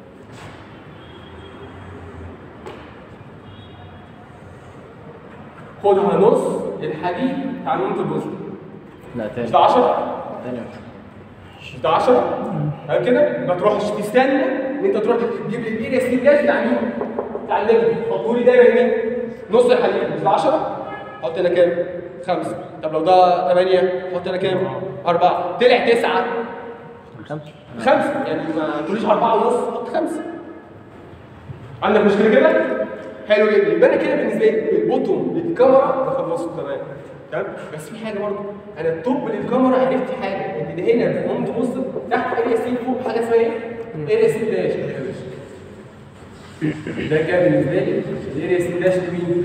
[SPEAKER 1] خدها نص الحديد بتاع المومنت البوزيتيف
[SPEAKER 2] لا
[SPEAKER 1] مش
[SPEAKER 2] تاني
[SPEAKER 1] ده 10
[SPEAKER 2] تاني
[SPEAKER 1] مش ده 10 فاهم كده ما تروحش تستنى ان انت تروح تجيب لي الاريا سي داش بتاع مين بتاع النيجاتيف حطوا لي دايما مين نص الحديد مش ده 10 حط هنا كام خمسة طب لو ده 8 حط هنا كام 4 طلع 9
[SPEAKER 2] خمسة
[SPEAKER 1] خمسة يعني ما تقوليش أربعة ونص حط خمسة عندك مشكلة كده؟ حلو جدا يبقى أنا كده بالنسبة لي البوتوم للكاميرا ده خلصت تمام تمام بس في حاجة برضه أنا التوب للكاميرا عرفت حاجة إن ده هنا قمت تبص تحت اريا سي فوق حاجة اسمها إيه؟ اريا سي داش ده كده بالنسبة لي الاريا سي داش مين؟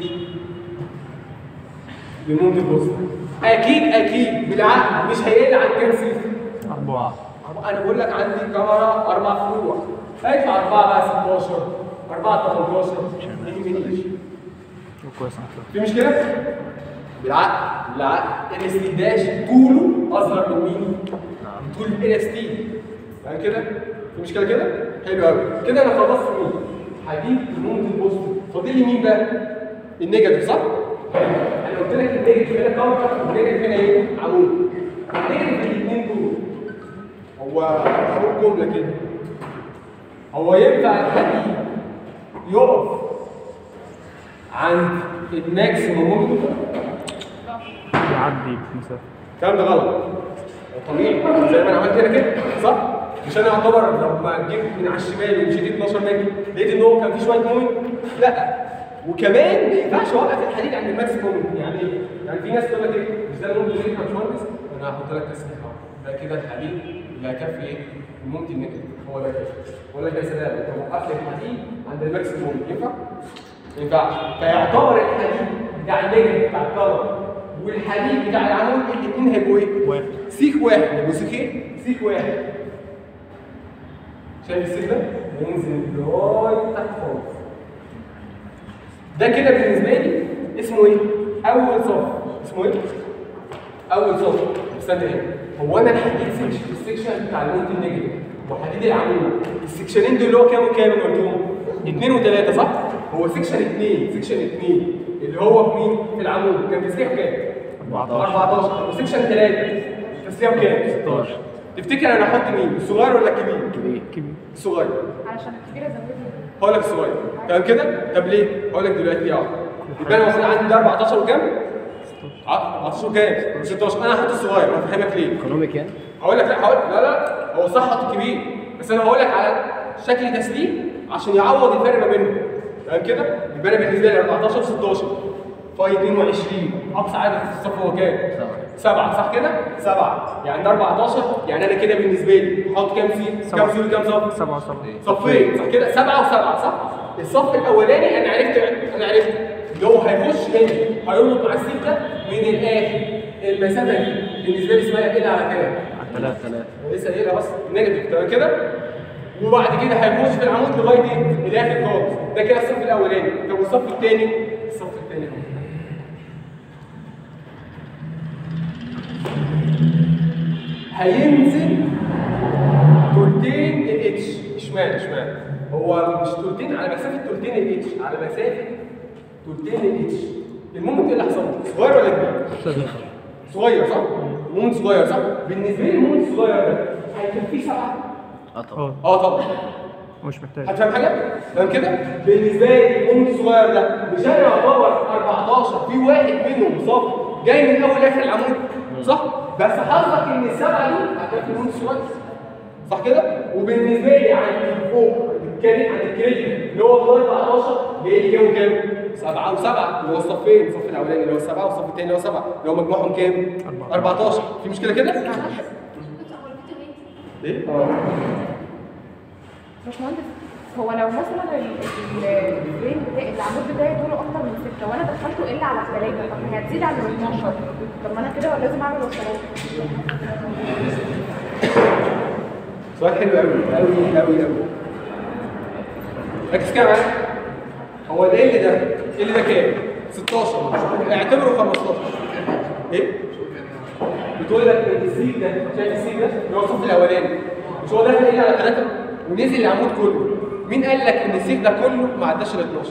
[SPEAKER 1] لمونت بوست أكيد أكيد بالعقل مش هيقل عن كام صفر
[SPEAKER 3] أربعة
[SPEAKER 1] أربعة- انا بقول لك عندي كاميرا اربع فروع هيطلع اربعه بقى 16 اربعه 18 ما يهمنيش
[SPEAKER 3] كويس
[SPEAKER 1] في مشكله؟ بالعقل بالعقل ال اس تي داش طوله اصغر من مين؟ من طول ال اس تي فاهم كده؟ في مشكله كده؟ حلو قوي كده انا خلصت مين؟ حديد المومنت البوزيتيف فاضل لي مين بقى؟ النيجاتيف صح؟ انا قلت لك النيجاتيف هنا كاميرا والنيجاتيف هنا ايه؟ عمود النيجاتيف الاثنين دول هو هقول جمله كده هو ينفع الحديد يقف عند الماكسيموم مومنت
[SPEAKER 3] يعدي بمسافة
[SPEAKER 1] الكلام ده غلط طبيعي زي ما انا عملت هنا كده صح؟ مش انا اعتبر لما جيت من على الشمال ومشيت 12 متر لقيت ان هو كان في شويه مومنت لا وكمان ما ينفعش اوقف الحديد عند الماكسيموم مومنت يعني ايه؟ يعني في ناس تقول لك ايه مش ده المومنت اللي انت يا باشمهندس انا هحط لك تسليح اهو ده كده الحديد اللي هيكفي ايه؟ المومنت النيجاتيف هو ده كده بقول لك يا سلام انت وقفت الحديد عند الماكسيموم مومنت ينفع؟ ما ينفعش فيعتبر الحديد بتاع النجم بتاع الكفر والحديد بتاع العمود الاثنين هيبقوا ايه؟
[SPEAKER 3] واحد.
[SPEAKER 1] سيخ واحد يبقوا سيخين سيخ واحد شايف السيخ ده؟ ينزل لغايه تحت خالص ده كده بالنسبه لي اسمه ايه؟ اول صف اسمه ايه؟ اول صف استنى هنا هو انا الحديد سكشن السكشن بتاع المونت النيجاتيف وحديد العمود السكشنين دول اللي هو كام وكام اللي قلتهم؟ اثنين وثلاثه صح؟ هو سكشن اثنين سكشن اثنين اللي هو في مين؟ في العمود كان تسليحه كام؟
[SPEAKER 3] 14
[SPEAKER 1] 14 وسكشن ثلاثه تسليحه كام؟
[SPEAKER 3] 16
[SPEAKER 1] تفتكر انا احط مين؟ الصغير ولا الكبير؟
[SPEAKER 2] كبير
[SPEAKER 3] كبير
[SPEAKER 1] الصغير
[SPEAKER 4] علشان الكبيره زودني
[SPEAKER 1] هقول لك الصغير تمام كده؟ طب ليه؟ هقول لك دلوقتي اهو يبقى انا المفروض عندي ده 14 وكام؟ 14 وكام؟ 16 انا هحط الصغير هفهمك ليه؟
[SPEAKER 2] ايكونوميك يعني
[SPEAKER 1] هقول لك لا هقول لا لا هو صح حط الكبير بس انا هقول لك على شكل تسليم عشان يعوض الفرق ما بينهم تمام كده؟ يبقى انا بالنسبه لي 14 و16 فاي 22 اقصى عدد في الصف هو كام؟
[SPEAKER 2] سبعة.
[SPEAKER 1] سبعة صح كده؟ سبعة يعني ده 14 يعني انا كده بالنسبه لي احط كام سي؟ كام
[SPEAKER 3] سبعة.
[SPEAKER 1] سي وكام صف؟
[SPEAKER 3] سبعة سبعة
[SPEAKER 1] صفين صح كده سبعة وسبعة صح الصف الأولاني أنا عرفت أنا عرفت اللي هو هيخش هنا هيربط مع السيف ده من الآخر المسافة دي بالنسبة لي اسمها إيه على كام؟
[SPEAKER 2] على ثلاثة ثلاثة
[SPEAKER 1] لسه قايلها بس نيجاتيف تمام كده؟ وبعد كده هيخش في العمود لغاية إيه؟ الآخر خالص ده كده الصف الأولاني طب والصف الثاني؟ الصف الثاني أهو هينزل تلتين الاتش اشمعنى اشمعنى هو مش تلتين على مسافه تلتين الاتش على مسافه تلتين الاتش المومنت ايه اللي حصل له؟ صغير ولا كبير؟ صغير صح؟ المومنت صغير صح؟ بالنسبه لي المومنت الصغير ده هيكفيه سبعه؟
[SPEAKER 2] اه طبعا
[SPEAKER 3] اه
[SPEAKER 1] اه طبعا
[SPEAKER 3] مش محتاج
[SPEAKER 1] هتفهم حاجه؟ فاهم كده؟ بالنسبه لي المومنت الصغير ده مش انا يعتبر 14 في واحد منهم صف جاي من اول اخر العمود صح؟ بس حظك ان السبعه دول هتكفي المومنت الصغير صح كده؟ وبالنسبه لي عند فوق الكريم عند الكريدت اللي هو ال 14 جاي لي كام وكام؟ 7 و7 اللي هو الصفين الصف الاولاني اللي هو 7 والصف الثاني اللي هو 7 اللي هو مجموعهم كام؟ 14 في مشكله كده؟ ايه؟ اه
[SPEAKER 4] باشمهندس هو لو مثلا ال- ال- الفريم بتاعي العمود بتاعي طوله اكتر من 6 وانا دخلته الا على 3 طب ما هي هتزيد عن ال 12 طب ما انا كده لازم اعمل وصلات
[SPEAKER 1] سؤال حلو قوي قوي قوي قوي ركز كده معايا هو ده اللي ده اللي ده كام 16 اعتبره 15 ايه بتقول لك ان السيك ده شايف السيك ده اللي هو الصف الاولاني مش هو ده اللي على 3 ونزل العمود كله مين قال لك ان السيك ده كله ما عداش ال 12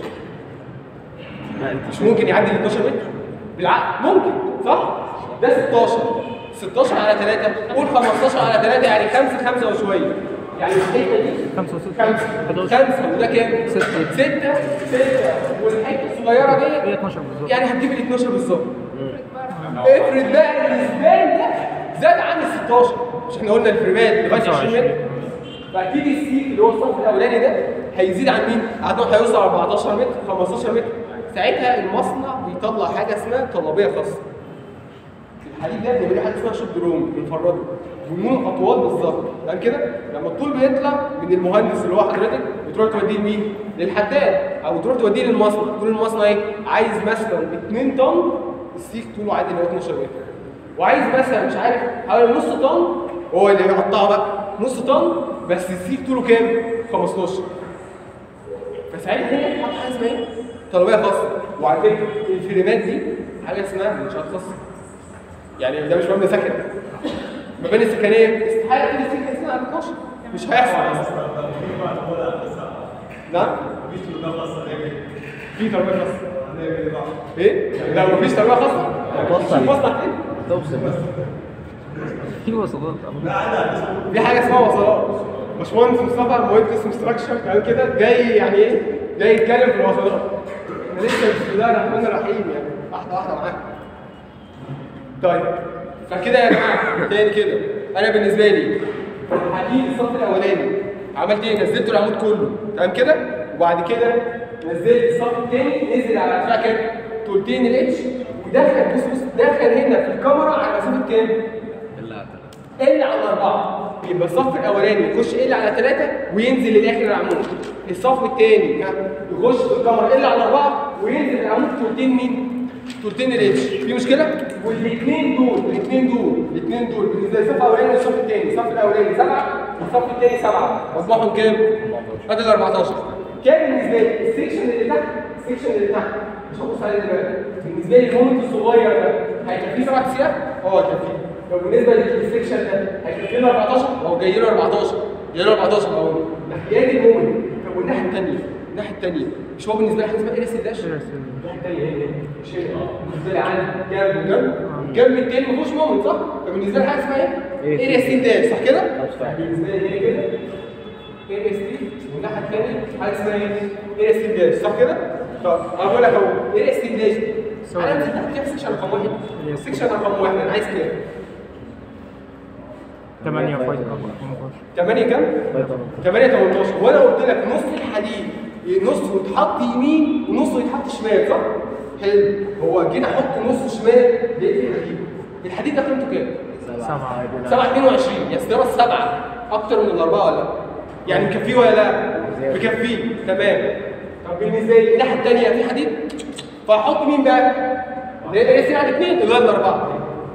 [SPEAKER 1] مش ممكن يعدي ال 12 متر بالعقل ممكن صح ده 16 16 على 3 قول 15 على 3 يعني 5 5 وشويه يعني الحته دي
[SPEAKER 3] خمسة وستة.
[SPEAKER 1] 5 5 وده كام؟ 6 6 6 والحته الصغيره
[SPEAKER 3] هي
[SPEAKER 1] دي
[SPEAKER 3] 12 بالظبط
[SPEAKER 1] يعني هتجيب ال 12 بالظبط افرض بقى الاسبان ده زاد عن ال 16 مش احنا قلنا الفريمات لغايه 20 متر فاكيد السيك اللي هو الصف الاولاني ده هيزيد عن مين؟ عدد هيوصل 14 متر 15 متر ساعتها المصنع بيطلع حاجه اسمها طلبيه خاصه الحديد ده بيبقى ليه حاجه اسمها شوب دروم بنفرده بنمون اطوال بالظبط تمام كده لما الطول بيطلع من المهندس اللي هو حضرتك بتروح توديه لمين للحداد او تروح توديه للمصنع تقول المصنع ايه عايز مثلا 2 طن السيخ طوله عادي اللي هو 12 متر وعايز مثلا مش عارف حوالي نص طن هو اللي يقطعه بقى نص طن بس السيخ طوله كام 15 فساعتها هي تحط حاجه اسمها ايه؟ طلبيه خاصه وعلى فكره الفريمات دي حاجه اسمها منشات خاصه يعني ده مش مبنى سكن مباني سكنيه استحاله تيجي سكن اسمها 14 مش هيحصل نعم في تربيه خاصه ايه؟ لا مفيش تربيه خاصه
[SPEAKER 2] توصل.
[SPEAKER 1] مش مصنع تاني
[SPEAKER 2] توصل بس
[SPEAKER 3] في وصلات
[SPEAKER 1] في حاجه اسمها وصلات باشمهندس مصطفى مهندس انستراكشن كمان كده جاي يعني ايه؟ جاي يتكلم في الوصلات احنا لسه بسم الله الرحمن الرحيم يعني واحده واحده معاك طيب فكده يا جماعه تاني كده انا بالنسبه لي حديد الصف الاولاني عملت ايه؟ نزلت العمود كله تمام كده؟ وبعد كده نزلت الصف الثاني نزل على ارتفاع كام؟ تلتين الاتش ودخل بص بص دخل هنا في الكاميرا على مسافه كام؟ ال على الأربعة يبقى الصف الأولاني يخش ال على ثلاثة وينزل للآخر العمود الصف الثاني يخش في الكاميرا ال على أربعة وينزل العمود تلتين مين؟ تلتين الاتش في مشكلة؟ والاثنين دول الاثنين دول الاثنين دول بالنسبة للصف الأولاني والصف الثاني الصف الأولاني سبعة والصف الثاني سبعة مجموعهم كام؟ ادي ال 14 كام بالنسبة لي؟ السكشن اللي تحت السكشن اللي تحت مش هبص عليه دلوقتي بالنسبة لي المومنت الصغير ده هيكفيه سبع سياح؟ اه هيكفيه طب بالنسبه للسكشن ده هيكفي له 14 هو جاي له 14 جاي له 14 اهو ناحيه المؤمن طب والناحيه الثانيه الناحيه الثانيه مش هو بالنسبه لي حاجه اسمها اريس الداش الناحيه الثانيه هي هي مش هي بالنسبه لي عندي جنب وجنب الجنب الثاني ما فيهوش مؤمن صح فبالنسبه لي حاجه اسمها ايه اريس الداش صح كده بالنسبه لي هي كده اريس دي والناحيه الثانيه حاجه اسمها ايه اريس الداش صح كده طب انا بقول لك اهو اريس الداش دي انا نزلت تحت كام سكشن رقم واحد سكشن رقم واحد انا عايز كام
[SPEAKER 3] 8 فايت
[SPEAKER 1] 8 كام؟ 8 18 وانا قلت لك نص الحديد نص يتحط يمين ونص يتحط شمال صح؟ حلو هو جينا احط نص شمال لقيت الحديد الحديد ده قيمته كام؟
[SPEAKER 3] 7
[SPEAKER 1] 7 22 يا سيدي بس 7 اكتر من الاربعه ولا لا؟ يعني مكفيه ولا لا؟ مكفيه تمام طب بالنسبه لي الناحيه الثانيه في حديد فهحط مين بقى؟ اللي هي الاسم على الاثنين اللي هو الاربعه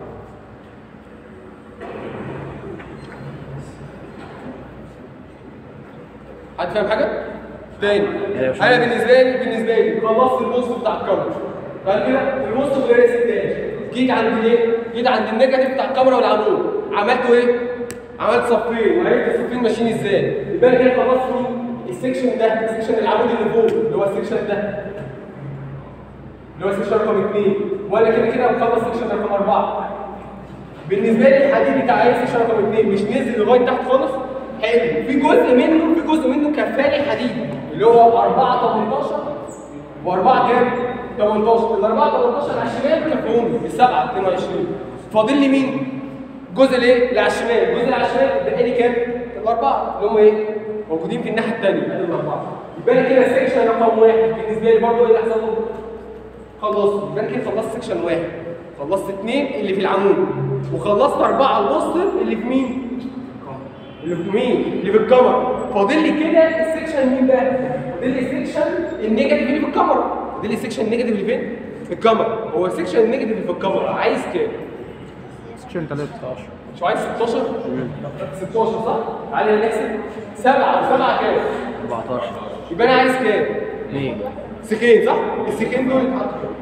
[SPEAKER 1] حد فاهم حاجه؟ تاني انا بالنسبه لي بالنسبه لي خلصت الوسط بتاع الكاميرا بعد كده الوسط غير الستاج جيت عند ايه؟ جيت عند النيجاتيف بتاع الكاميرا والعمود عملت ايه؟ عملت صفين وعرفت الصفين ماشيين ازاي يبقى انا كده خلصت مين؟ السكشن ده السكشن العمود اللي فوق اللي هو السكشن ده اللي هو السكشن رقم اثنين وانا كده كده مخلص سكشن رقم اربعه بالنسبه لي الحديد بتاع اي سكشن رقم اثنين مش نزل لغايه تحت خالص حلو في جزء منه في جزء منه كفالي حديد اللي هو 4 18 و4 كام؟ 18 ال 4 18 على الشمال كفوني بالسبعه 22 فاضل لي مين؟ الجزء الايه؟ اللي على الشمال الجزء اللي على الشمال بقى لي كام؟ الاربعه اللي هم ايه؟ موجودين في الناحيه الثانيه ادي الاربعه يبقى انا كده السكشن رقم واحد بالنسبه لي برضه ايه اللي حصل له؟ خلصت يبقى انا كده خلصت سكشن واحد خلصت اثنين اللي في العمود وخلصت اربعه البوستر اللي في مين؟ اللي في مين؟ اللي في الكاميرا فاضل لي كده السكشن مين بقى؟ فاضل لي السكشن النيجاتيف اللي في الكاميرا فاضل لي السكشن النيجاتيف اللي فين؟ في الكاميرا هو السكشن النيجاتيف اللي في الكاميرا عايز كام؟
[SPEAKER 3] سكشن 13
[SPEAKER 1] مش عايز 16 16 صح تعالى نحسب 7 7 كام
[SPEAKER 2] 14
[SPEAKER 1] يبقى انا عايز كام
[SPEAKER 2] 2
[SPEAKER 1] سكين صح السكين دول اتحطوا كام؟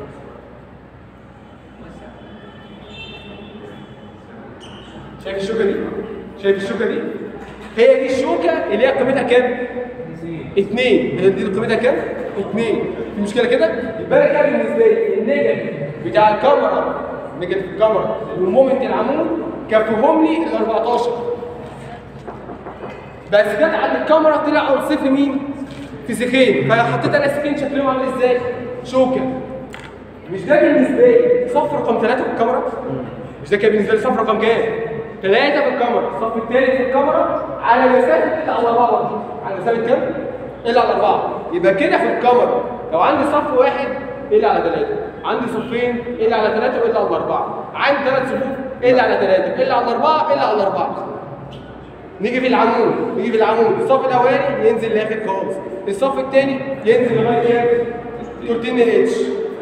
[SPEAKER 1] شايف الشوكه دي شايف الشوكه دي هي دي الشوكه اللي هي قيمتها كام اثنين هي دي قيمتها كام اثنين في مشكله كده يبقى انا كده بالنسبه لي النيجاتيف بتاع الكاميرا نيجاتيف الكاميرا والمومنت العمود كفهم لي ال 14 بس جت عند الكاميرا طلع اول صفر مين في سكين فحطيت انا سكين شكلهم عامل ازاي شوكه مش ده بالنسبه لي صف رقم ثلاثة في الكاميرا مش ده كان بالنسبه لي صف رقم كام ثلاثة في الكاميرا الصف الثالث في الكاميرا على مسافه الا على اربعه برضه على مسافه كام الا على اربعه يبقى كده في الكاميرا لو عندي صف واحد الا على ثلاثة عندي صفين الا على ثلاثة والا على اربعه عندي ثلاث صفوف الا على ثلاثة الا على اربعه الا على اربعه نيجي في العمود نيجي في العمود الصف الاولاني ينزل لاخر خالص الصف الثاني ينزل لغايه كام؟ تلتين الاتش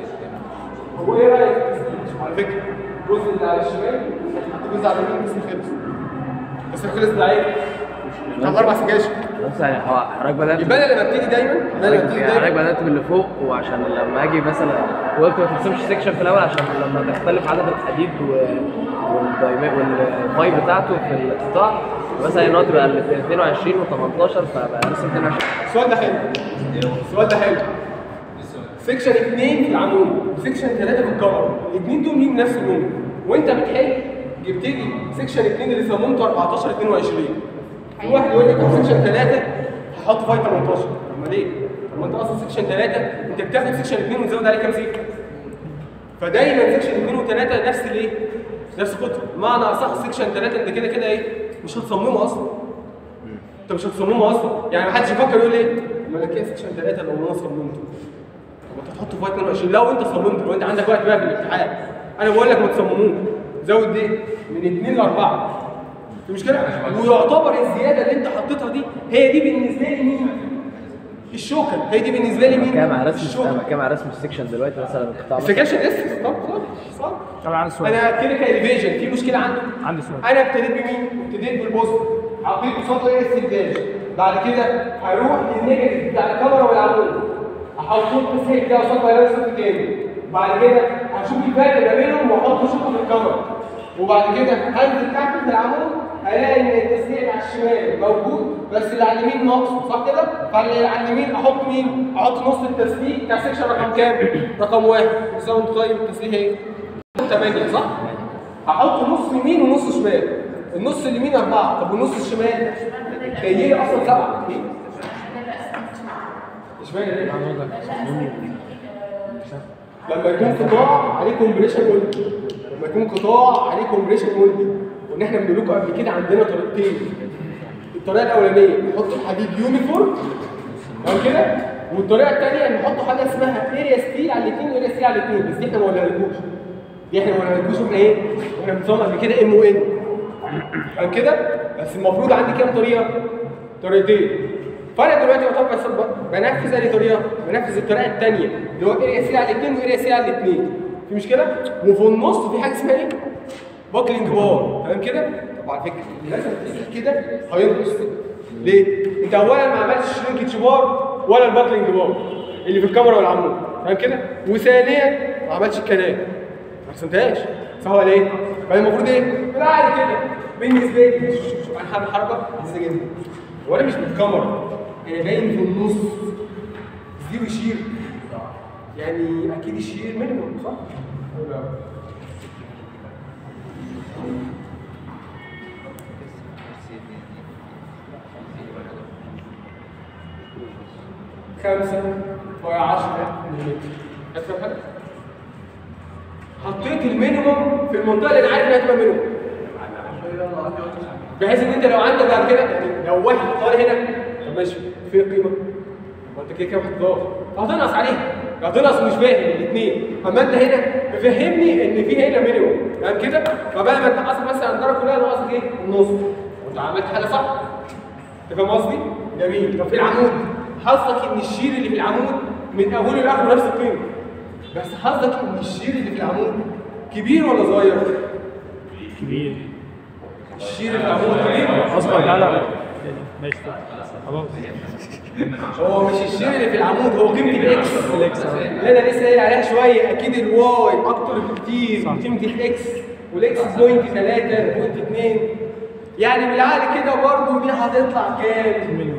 [SPEAKER 1] هو ايه رايك في التسليم؟ على فكره الجزء اللي على الشمال حط جزء على اليمين بس خلص بس خلص ده ايه؟ كان اربع سكاشن
[SPEAKER 2] بس يعني هو حضرتك بدات
[SPEAKER 1] يبقى انا لما ببتدي دايما انا لما ببتدي
[SPEAKER 2] يعني حضرتك
[SPEAKER 1] دايما
[SPEAKER 2] بدات باللي فوق وعشان لما اجي مثلا وقلت ما ترسمش سيكشن في الاول عشان لما تختلف عدد الحديد و... والدايما والفاي بتاعته في القطاع مثلا ان هو تبقى ال 22 و18 فبقى ارسم 22
[SPEAKER 1] السؤال ده حلو السؤال ده حلو سيكشن اثنين في العمود وسيكشن ثلاثه في الكفر الاثنين دول ليهم نفس اللون وانت بتحل جبت لي سيكشن اثنين اللي صممته 14 22 في واحد يقول لي طب سيكشن ثلاثه هحط فاي 18 طب ما ليه؟ طب ما انت اصلا سيكشن ثلاثه انت بتاخد سيكشن اثنين وتزود عليه كام سيكشن فدايما سيكشن اثنين وثلاثه نفس الايه؟ نفس قطر معنى اصح سيكشن ثلاثه انت كده كده ايه؟ مش هتصممه اصلا انت مش هتصممه اصلا يعني ما حدش يفكر يقول ايه ما انا كده سيكشن ثلاثه لو انا صممته طب انت تحطه في 22 لو انت صممت لو انت عندك وقت بقى في الامتحان انا بقول لك ما تصمموش زود دي من 2 ل 4 في مشكله ويعتبر الزياده اللي انت حطيتها دي هي دي بالنسبه لي مين؟ الشوكه هي دي بالنسبه لي مين؟
[SPEAKER 2] كام على رسم
[SPEAKER 1] الشوكه
[SPEAKER 2] انا كام على رسم السيكشن دلوقتي مثلا القطاع
[SPEAKER 1] انت
[SPEAKER 2] مثلا
[SPEAKER 1] كده لسه طب خلاص صح
[SPEAKER 3] طب عندي سؤال
[SPEAKER 1] انا كده كاليفيجن في مشكله عنده
[SPEAKER 3] عندي سؤال
[SPEAKER 1] انا ابتديت بمين؟ ابتديت بالبوست حطيت قصاده ايه السداج بعد كده هروح للنيجاتيف بتاع الكاميرا والعمود احط بس هي كده قصاد بيان صف تاني بعد كده هشوف الفرق ما بينهم واحط شوطه في الكاميرا وبعد كده هنزل تحت في العمود هلاقي ان التسليح اللي على الشمال موجود بس اللي على اليمين ناقصه صح كده؟ فاللي على اليمين احط مين؟ احط نص التسليح بتاع سيكشن رقم كام؟ رقم واحد بيساوي طيب التسليح ايه؟ 8 صح؟ هحط نص يمين ونص شمال النص اليمين أربعة طب والنص الشمال جاي لي أصلا سبعة ليه؟ اشمعنى ليه؟ لما يكون قطاع عليه كومبريشن مولدي لما يكون قطاع عليه كومبريشن مولدي وان احنا بنقول لكم قبل كده عندنا طريقتين الطريقه الاولانيه نحط الحديد يونيفورم تمام كده والطريقه الثانيه نحط حاجه اسمها اريا ستيل على الاثنين واريا ستيل على الاثنين بس دي احنا ما قلناهالكوش دي احنا ما قلناهالكوش واحنا ايه؟ واحنا بنصمم قبل كده ام او ان تمام كده بس المفروض عندي كام طريقه؟ طريقتين فانا دلوقتي يعتبر بس بنفذ انهي طريقه؟ بنفذ الطريقه الثانيه اللي هو اريا سي على الاثنين واريا سي على الاثنين في مشكله؟ وفي النص في حاجه اسمها ايه؟ باكلينج بار تمام كده؟ طب على فكره لازم تقيس كده هينقص ليه؟ انت اولا ما عملتش شرينكج بار ولا الباكلينج بار اللي في الكاميرا والعمود تمام كده؟ وثانيا ما عملتش الكلام ما رسمتهاش صح ولا ايه؟ فالمفروض ايه؟ بالعقل كده بالنسبه لي شوف شوف شوف انا هعمل حركه لذيذه جدا هو انا مش بالكاميرا انا باين في النص زيرو شير يعني اكيد الشير مينيموم صح؟ ولا؟ خمسة فوق عشرة مليمتر هتفهم حاجة؟ حطيت المينيموم في المنطقة اللي أنا عارف إنها تبقى مينيموم بحيث ان انت لو عندك بعد كده يعني لو واحد طالع هنا طب ماشي فين القيمه؟ ما انت كده كده هتضاف هتنقص عليها هتنقص مش فاهم الاثنين اما انت هنا مفهمني ان في هنا مينيموم تمام كده فبقى ما انت اصلا مثلا الدرجه كلها ناقصك ايه؟ النص وانت عملت حاجه صح انت فاهم قصدي؟ جميل طب في العمود حظك ان الشير اللي في العمود من اوله لاخره نفس القيمه بس حظك ان الشير اللي في العمود كبير ولا صغير؟
[SPEAKER 3] كبير
[SPEAKER 1] الشير اللي في العمود كبير
[SPEAKER 3] اصغر لا لا ماشي خلاص
[SPEAKER 1] هو مش الشير اللي في العمود هو قيمه الاكس اللي انا لسه قايل عليها شويه اكيد الواي اكتر بكتير من قيمه الاكس والاكس بوينت 3 بوينت 2 يعني بالعقل كده برضه دي هتطلع كام؟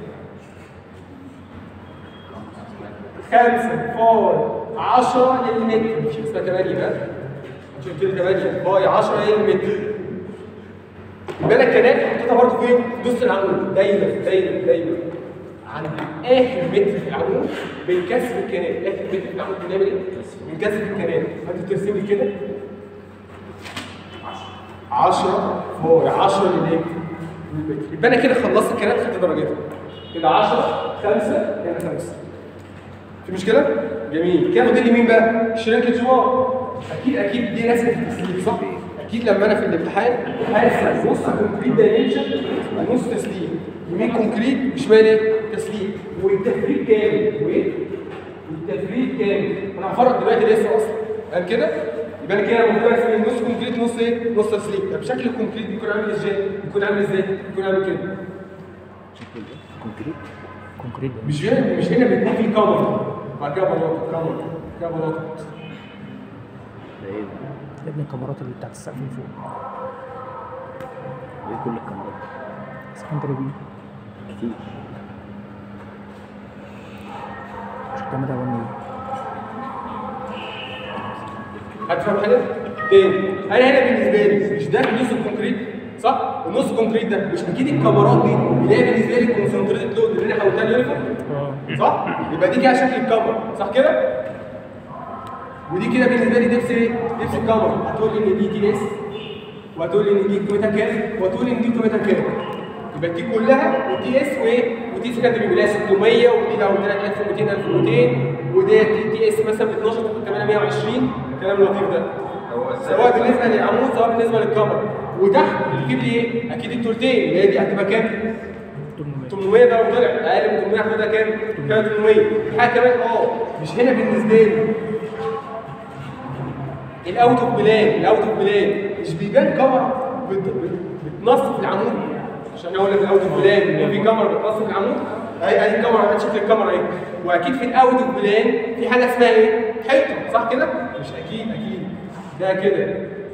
[SPEAKER 1] خمسة فاي 10 للمتر مش اسمها 8 بقى مش قلت لي 8 فاي 10 للمتر يبقى انا الكنات حطيتها برضه فين؟ في نص العمود دايما دايما دايما عند اخر متر في العمود بنكسر الكنات اخر متر في العمود بنعمل ايه؟ بنكسر الكنات فانت ترسم لي كده 10 فوق 10 للمتر يبقى انا كده خلصت الكنات خدت درجتها كده 10 5 هنا 5 في مشكله؟ جميل كده فاضل لي مين بقى؟ شرينك الجوار اكيد اكيد دي رسمه التسليم صح؟ اكيد لما انا في الامتحان هرسم نص كونكريت دايمنشن ونص تسليم يمين كونكريت وشمال ايه؟ تسليم والتفريق كامل وايه؟ والتفريق كامل انا هفرق دلوقتي لسه اصلا قال كده؟ يبقى انا كده المفروض ارسم نص كونكريت نص ايه؟ نص تسليم طب شكل الكونكريت بيكون عامل ازاي؟ بيكون عامل ازاي؟ بيكون عامل كده
[SPEAKER 3] كونكريت
[SPEAKER 1] مش هنا مش هنا بيكون في كاميرا بعد كده بلاطه كاميرا كده بلاطه
[SPEAKER 2] ده ايه
[SPEAKER 3] يا ابني الكاميرات اللي بتاعت السقف من فوق
[SPEAKER 2] ايه كل الكاميرات
[SPEAKER 3] سكندري بي
[SPEAKER 2] كتير
[SPEAKER 3] مش الكاميرا وان
[SPEAKER 1] هتفهم حاجه؟ تاني انا هنا بالنسبه لي مش ده نص الكونكريت صح؟ النص الكونكريت ده مش اكيد الكاميرات دي اللي هي بالنسبه لي الكونسنتريتد لود اللي انا حولتها ليونيفورم
[SPEAKER 3] اه
[SPEAKER 1] صح؟ يبقى دي كده شكل الكاميرا صح كده؟ ودي كده بالنسبه لي دبس ايه؟ دبس الكاميرا هتقول لي ان دي تي اس وهتقول لي ان دي قيمتها كام وهتقول لي ان دي قيمتها كام يبقى دي كلها ودي اس وايه؟ ودي سكندري اللي هي 600 ودي لو 3200 1200 ودي تي تي اس مثلا ب 12 تاخد 820 الكلام اللطيف ده سواء بالنسبه للعمود سواء بالنسبه للكاميرا وتحت بتجيب لي ايه؟ اكيد التورتين اللي هي دي هتبقى كام؟ 800 ده لو طلع اقل من 800 هاخدها كام؟ كام 800 في حاجه كمان اه مش هنا بالنسبه لي الاوت اوف بلان الاوت اوف بلان مش بيبان كاميرا بت- بت- بتنصف العمود عشان اقول لك الاوت اوف بلان ان في كاميرا بتنصف العمود اهي اهي الكاميرا ادي شكل الكاميرا اهي واكيد في الاوت اوف بلان في حاجه اسمها ايه؟ حيطه صح كده؟ مش اكيد اكيد ده كده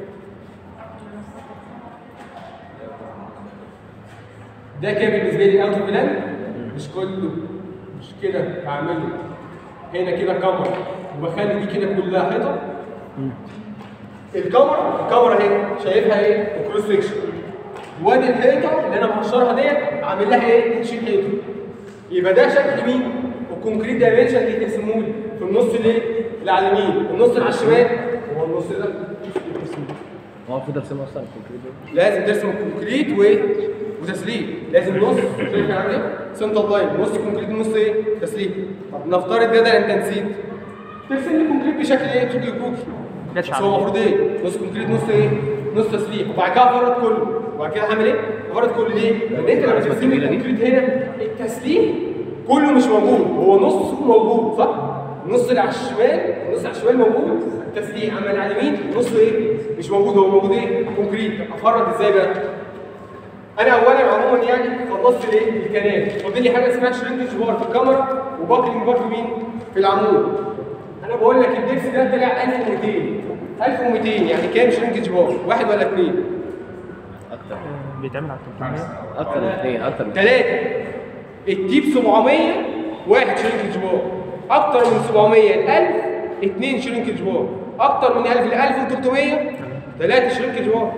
[SPEAKER 1] ده كده بالنسبه لي الاوت اوف بلان مش كله مش كده بعمله هنا كده كاميرا وبخلي دي كده كلها حيطه الكاميرا الكاميرا اهي شايفها ايه؟ كروس سكشن وادي الحيطه اللي انا بحشرها ديت عامل لها ايه؟ تنشيل حيطه يبقى ده شكل مين؟ الكونكريت دايمنشن اللي ترسموه لي في النص الايه؟ اللي على اليمين النص اللي على الشمال هو النص ده
[SPEAKER 2] هو المفروض ارسمه اصلا الكونكريت ده
[SPEAKER 1] لازم ترسم الكونكريت وايه؟ وتسليم لازم نص شايف انا عامل ايه؟ سنتر لاين نص كونكريت نص ايه؟ تسليم طب نفترض كده انت نسيت ترسم لي كونكريت بشكل ايه؟ بشكل كوكي
[SPEAKER 3] جاتش
[SPEAKER 1] بس هو المفروض ايه؟ نص كونكريت نص ايه؟ نص تسليم وبعد كده افرد كله وبعد كده هعمل ايه؟ افرد كله ليه؟ لان انت لما ترسم لي الكونكريت هنا التسليم كله مش موجود هو نصه موجود صح؟ النص اللي على الشمال النص على الشمال موجود التسليم اما اللي على اليمين النص ايه؟ مش موجود هو موجود ايه؟ كونكريت افرد ازاي بقى؟ انا اولا عموما يعني خلصت الايه؟ الكنال فاضل لي حاجه اسمها شرينكج بار في الكاميرا وباكلينج بار في مين؟ في العمود انا بقول لك الدبس ده طلع 1200 1200 يعني كام شرينكج بار؟ واحد ولا اثنين؟
[SPEAKER 2] اكتر
[SPEAKER 3] بيتعمل على 300
[SPEAKER 2] اكتر من اثنين اكتر من
[SPEAKER 1] ثلاثة التيب 700 واحد شرينكج بار اكتر من 700 ل 1000 اثنين شرينكج بار اكتر من 1000 ل 1300 ثلاثة شرينكج بار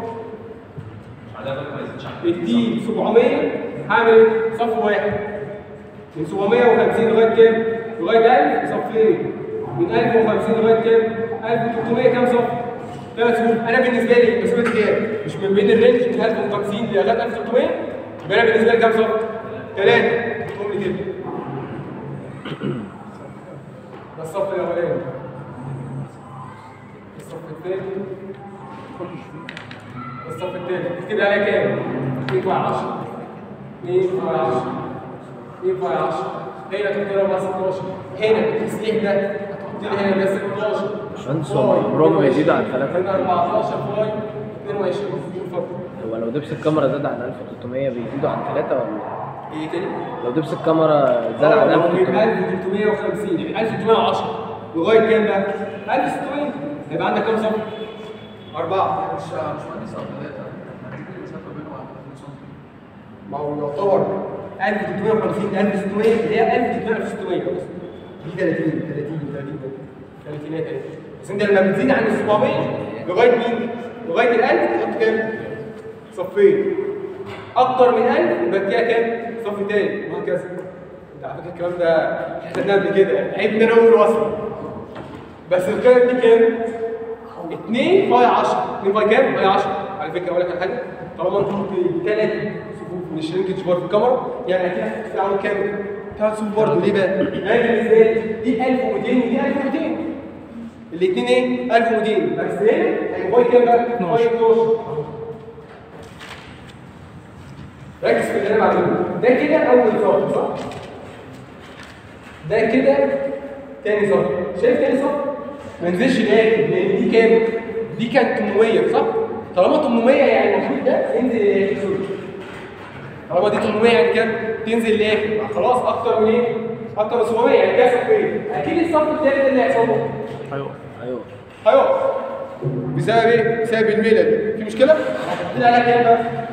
[SPEAKER 1] التيب 700 هعمل صف واحد من 750 لغايه كام؟ لغايه 1000 صفين من 1050 لغايه كام؟ 1300 كام صف؟ ثلاث سهول انا بالنسبه لي مسافه كام؟ مش من بين الرينج من 1050 ل 1300 يبقى انا بالنسبه لي كام صف؟ ثلاثه قوم لي كده ده الصف الاولاني الصف الثاني الصف الثاني اكتب عليها كام؟ 2 في 10 2 في 10 2 في 10 هنا تحط لها بقى 16 هنا التسليح ده هتحط لي هنا بس 16
[SPEAKER 2] باشمهندس هو عمرهم ما يزيدوا عن ثلاثة
[SPEAKER 1] هنا 14 فاي 22 اتفضل
[SPEAKER 2] هو لو دبس الكاميرا زاد عن 1300 بيزيدوا عن ثلاثة ولا
[SPEAKER 1] ايه تاني؟
[SPEAKER 2] لو دبس الكاميرا زاد عن
[SPEAKER 1] اه يبقى
[SPEAKER 2] 1300
[SPEAKER 1] 1350 يبقى 1310 لغايه كام بقى؟ 1600 هيبقى عندك كام صف؟ أربعة مش ما هو يعتبر 1350 1600 اللي هي 1300 بس دي 30 30 30 30 30 بس انت لما بتزيد عن ال 700 لغايه مين؟ لغايه ال 1000 تحط كام؟ صفين اكتر من 1000 يبقى اديها كام؟ صف تاني وهكذا انت على فكره الكلام ده احنا خدناه قبل كده عيب ان انا اقوله اصلا بس القيم دي كام؟ 2 فاي 10 2 فاي كام؟ فاي 10 على فكره اقول لك على حاجه طالما انت حطيت ثلاث صفوف من الشرينكج بار في الكاميرا يعني اكيد هتحط عامل كام؟ ثلاث صفوف برضه ليه بقى؟ انا بالنسبه لي دي 1200 ودي 1200 الاثنين ايه؟ 1200 بس هنا هيبقى فاي كام بقى؟ فاي 12 ركز في اللي انا بعمله ده كده اول صف صح؟ ده كده تاني صف شايف تاني صف؟ ما نزلش الاخر لان دي كام؟ دي كانت 800 صح؟ طالما 800 يعني المفروض ده ينزل للاخر سوري طالما دي 800 يعني كام؟ تنزل للاخر يبقى خلاص اكتر من ايه؟ اكتر من 700 يعني ده صفين اكيد الصف التاني ده اللي هيحصل له
[SPEAKER 3] ايوه
[SPEAKER 2] ايوه
[SPEAKER 1] هيقف بسبب ايه؟ بسبب الميله دي في مشكله؟ هتحط لي عليها كام بقى؟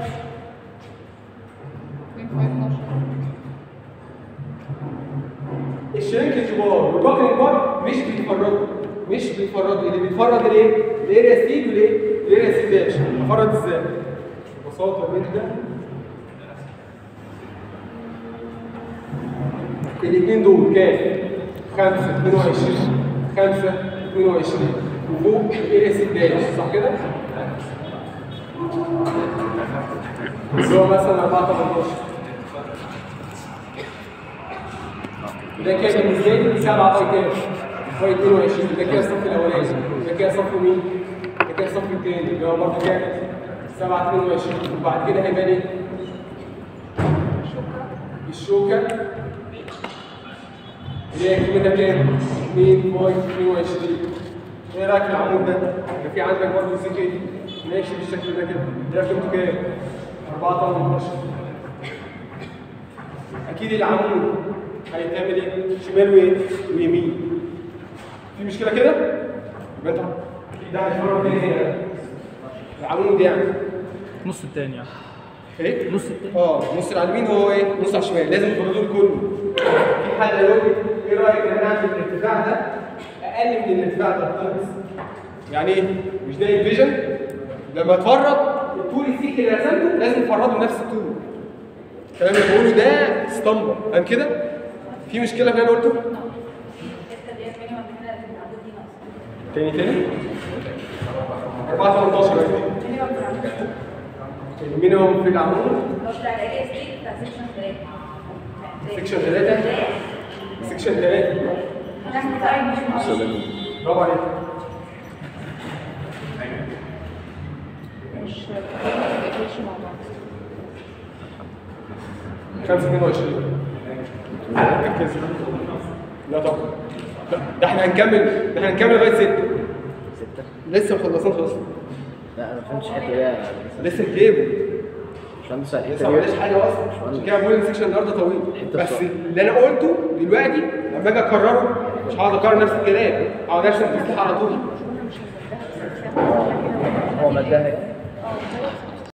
[SPEAKER 1] الشرينكج بار والباكلينج بار مش بيتفردوا مش بيتفردوا اللي بيتفرد الايه؟ الاريا ستيد والايه؟ الاريا ستيد داش افرد ازاي؟ ببساطه جدا الاثنين دول كام؟ 5 22 5 22 وفوق الاريا ستيد داش صح كده؟ اللي هو مثلا 4 18 ده كده بالنسبه لي 7 باي كام؟ باي 22 ده كده الصف الاولاني ده كده صف مين؟ ده كده الصف الثاني اللي هو برضه كام؟ 7 22 وبعد كده هيبقى ايه؟ الشوكه اللي هي قيمتها كام؟ 2 باي 22 ايه رايك في العمود ده؟ يبقى في عندك برضه سكه ماشي بالشكل ده كده ده قيمته كام؟ 4 18 اكيد العمود هيتعمل ايه؟ شمال وايه؟ ويمين. في مشكله كده؟ يبقى انت ده هيتفرج تاني هنا. العمود يعني
[SPEAKER 3] نص التاني يعني
[SPEAKER 1] ايه؟
[SPEAKER 3] نص التاني
[SPEAKER 1] اه نص على اليمين هو ايه؟ نص على الشمال لازم الكوريدور كله. في حد هيقول لي ايه رايك ان انا اعمل الارتفاع ده اقل من الارتفاع ده خالص؟ يعني ايه؟ مش ده الفيجن؟ لما تفرد الطول السيك اللي رسمته لازم تفرده نفس الطول. الكلام اللي بقوله ده اسطمبه فاهم كده؟ في مشكله في اللي انا قلته؟ تاني تاني 4 18 المينيمم في العمود سكشن 3 سكشن 3 برافو عليك
[SPEAKER 4] مش مش مع بعض
[SPEAKER 1] 5 22 ركز لا طبعا لا، ده احنا هنكمل ده احنا هنكمل لغايه 6
[SPEAKER 2] ستة
[SPEAKER 1] لسه مخلصين خلاص
[SPEAKER 2] لا انا ما فهمتش الحته دي
[SPEAKER 1] لسه جايبه
[SPEAKER 2] مش مهندس الحته
[SPEAKER 1] لسه ما عملناش
[SPEAKER 2] دي
[SPEAKER 1] حاجه اصلا عشان كده بقول السكشن النهارده طويل
[SPEAKER 2] حتة
[SPEAKER 1] بس
[SPEAKER 2] صعبة.
[SPEAKER 1] اللي انا قلته دلوقتي لما اجي اكرره مش هقعد اكرر نفس الكلام هقعد ارسم تسليح على طول
[SPEAKER 2] هو مدها
[SPEAKER 4] اه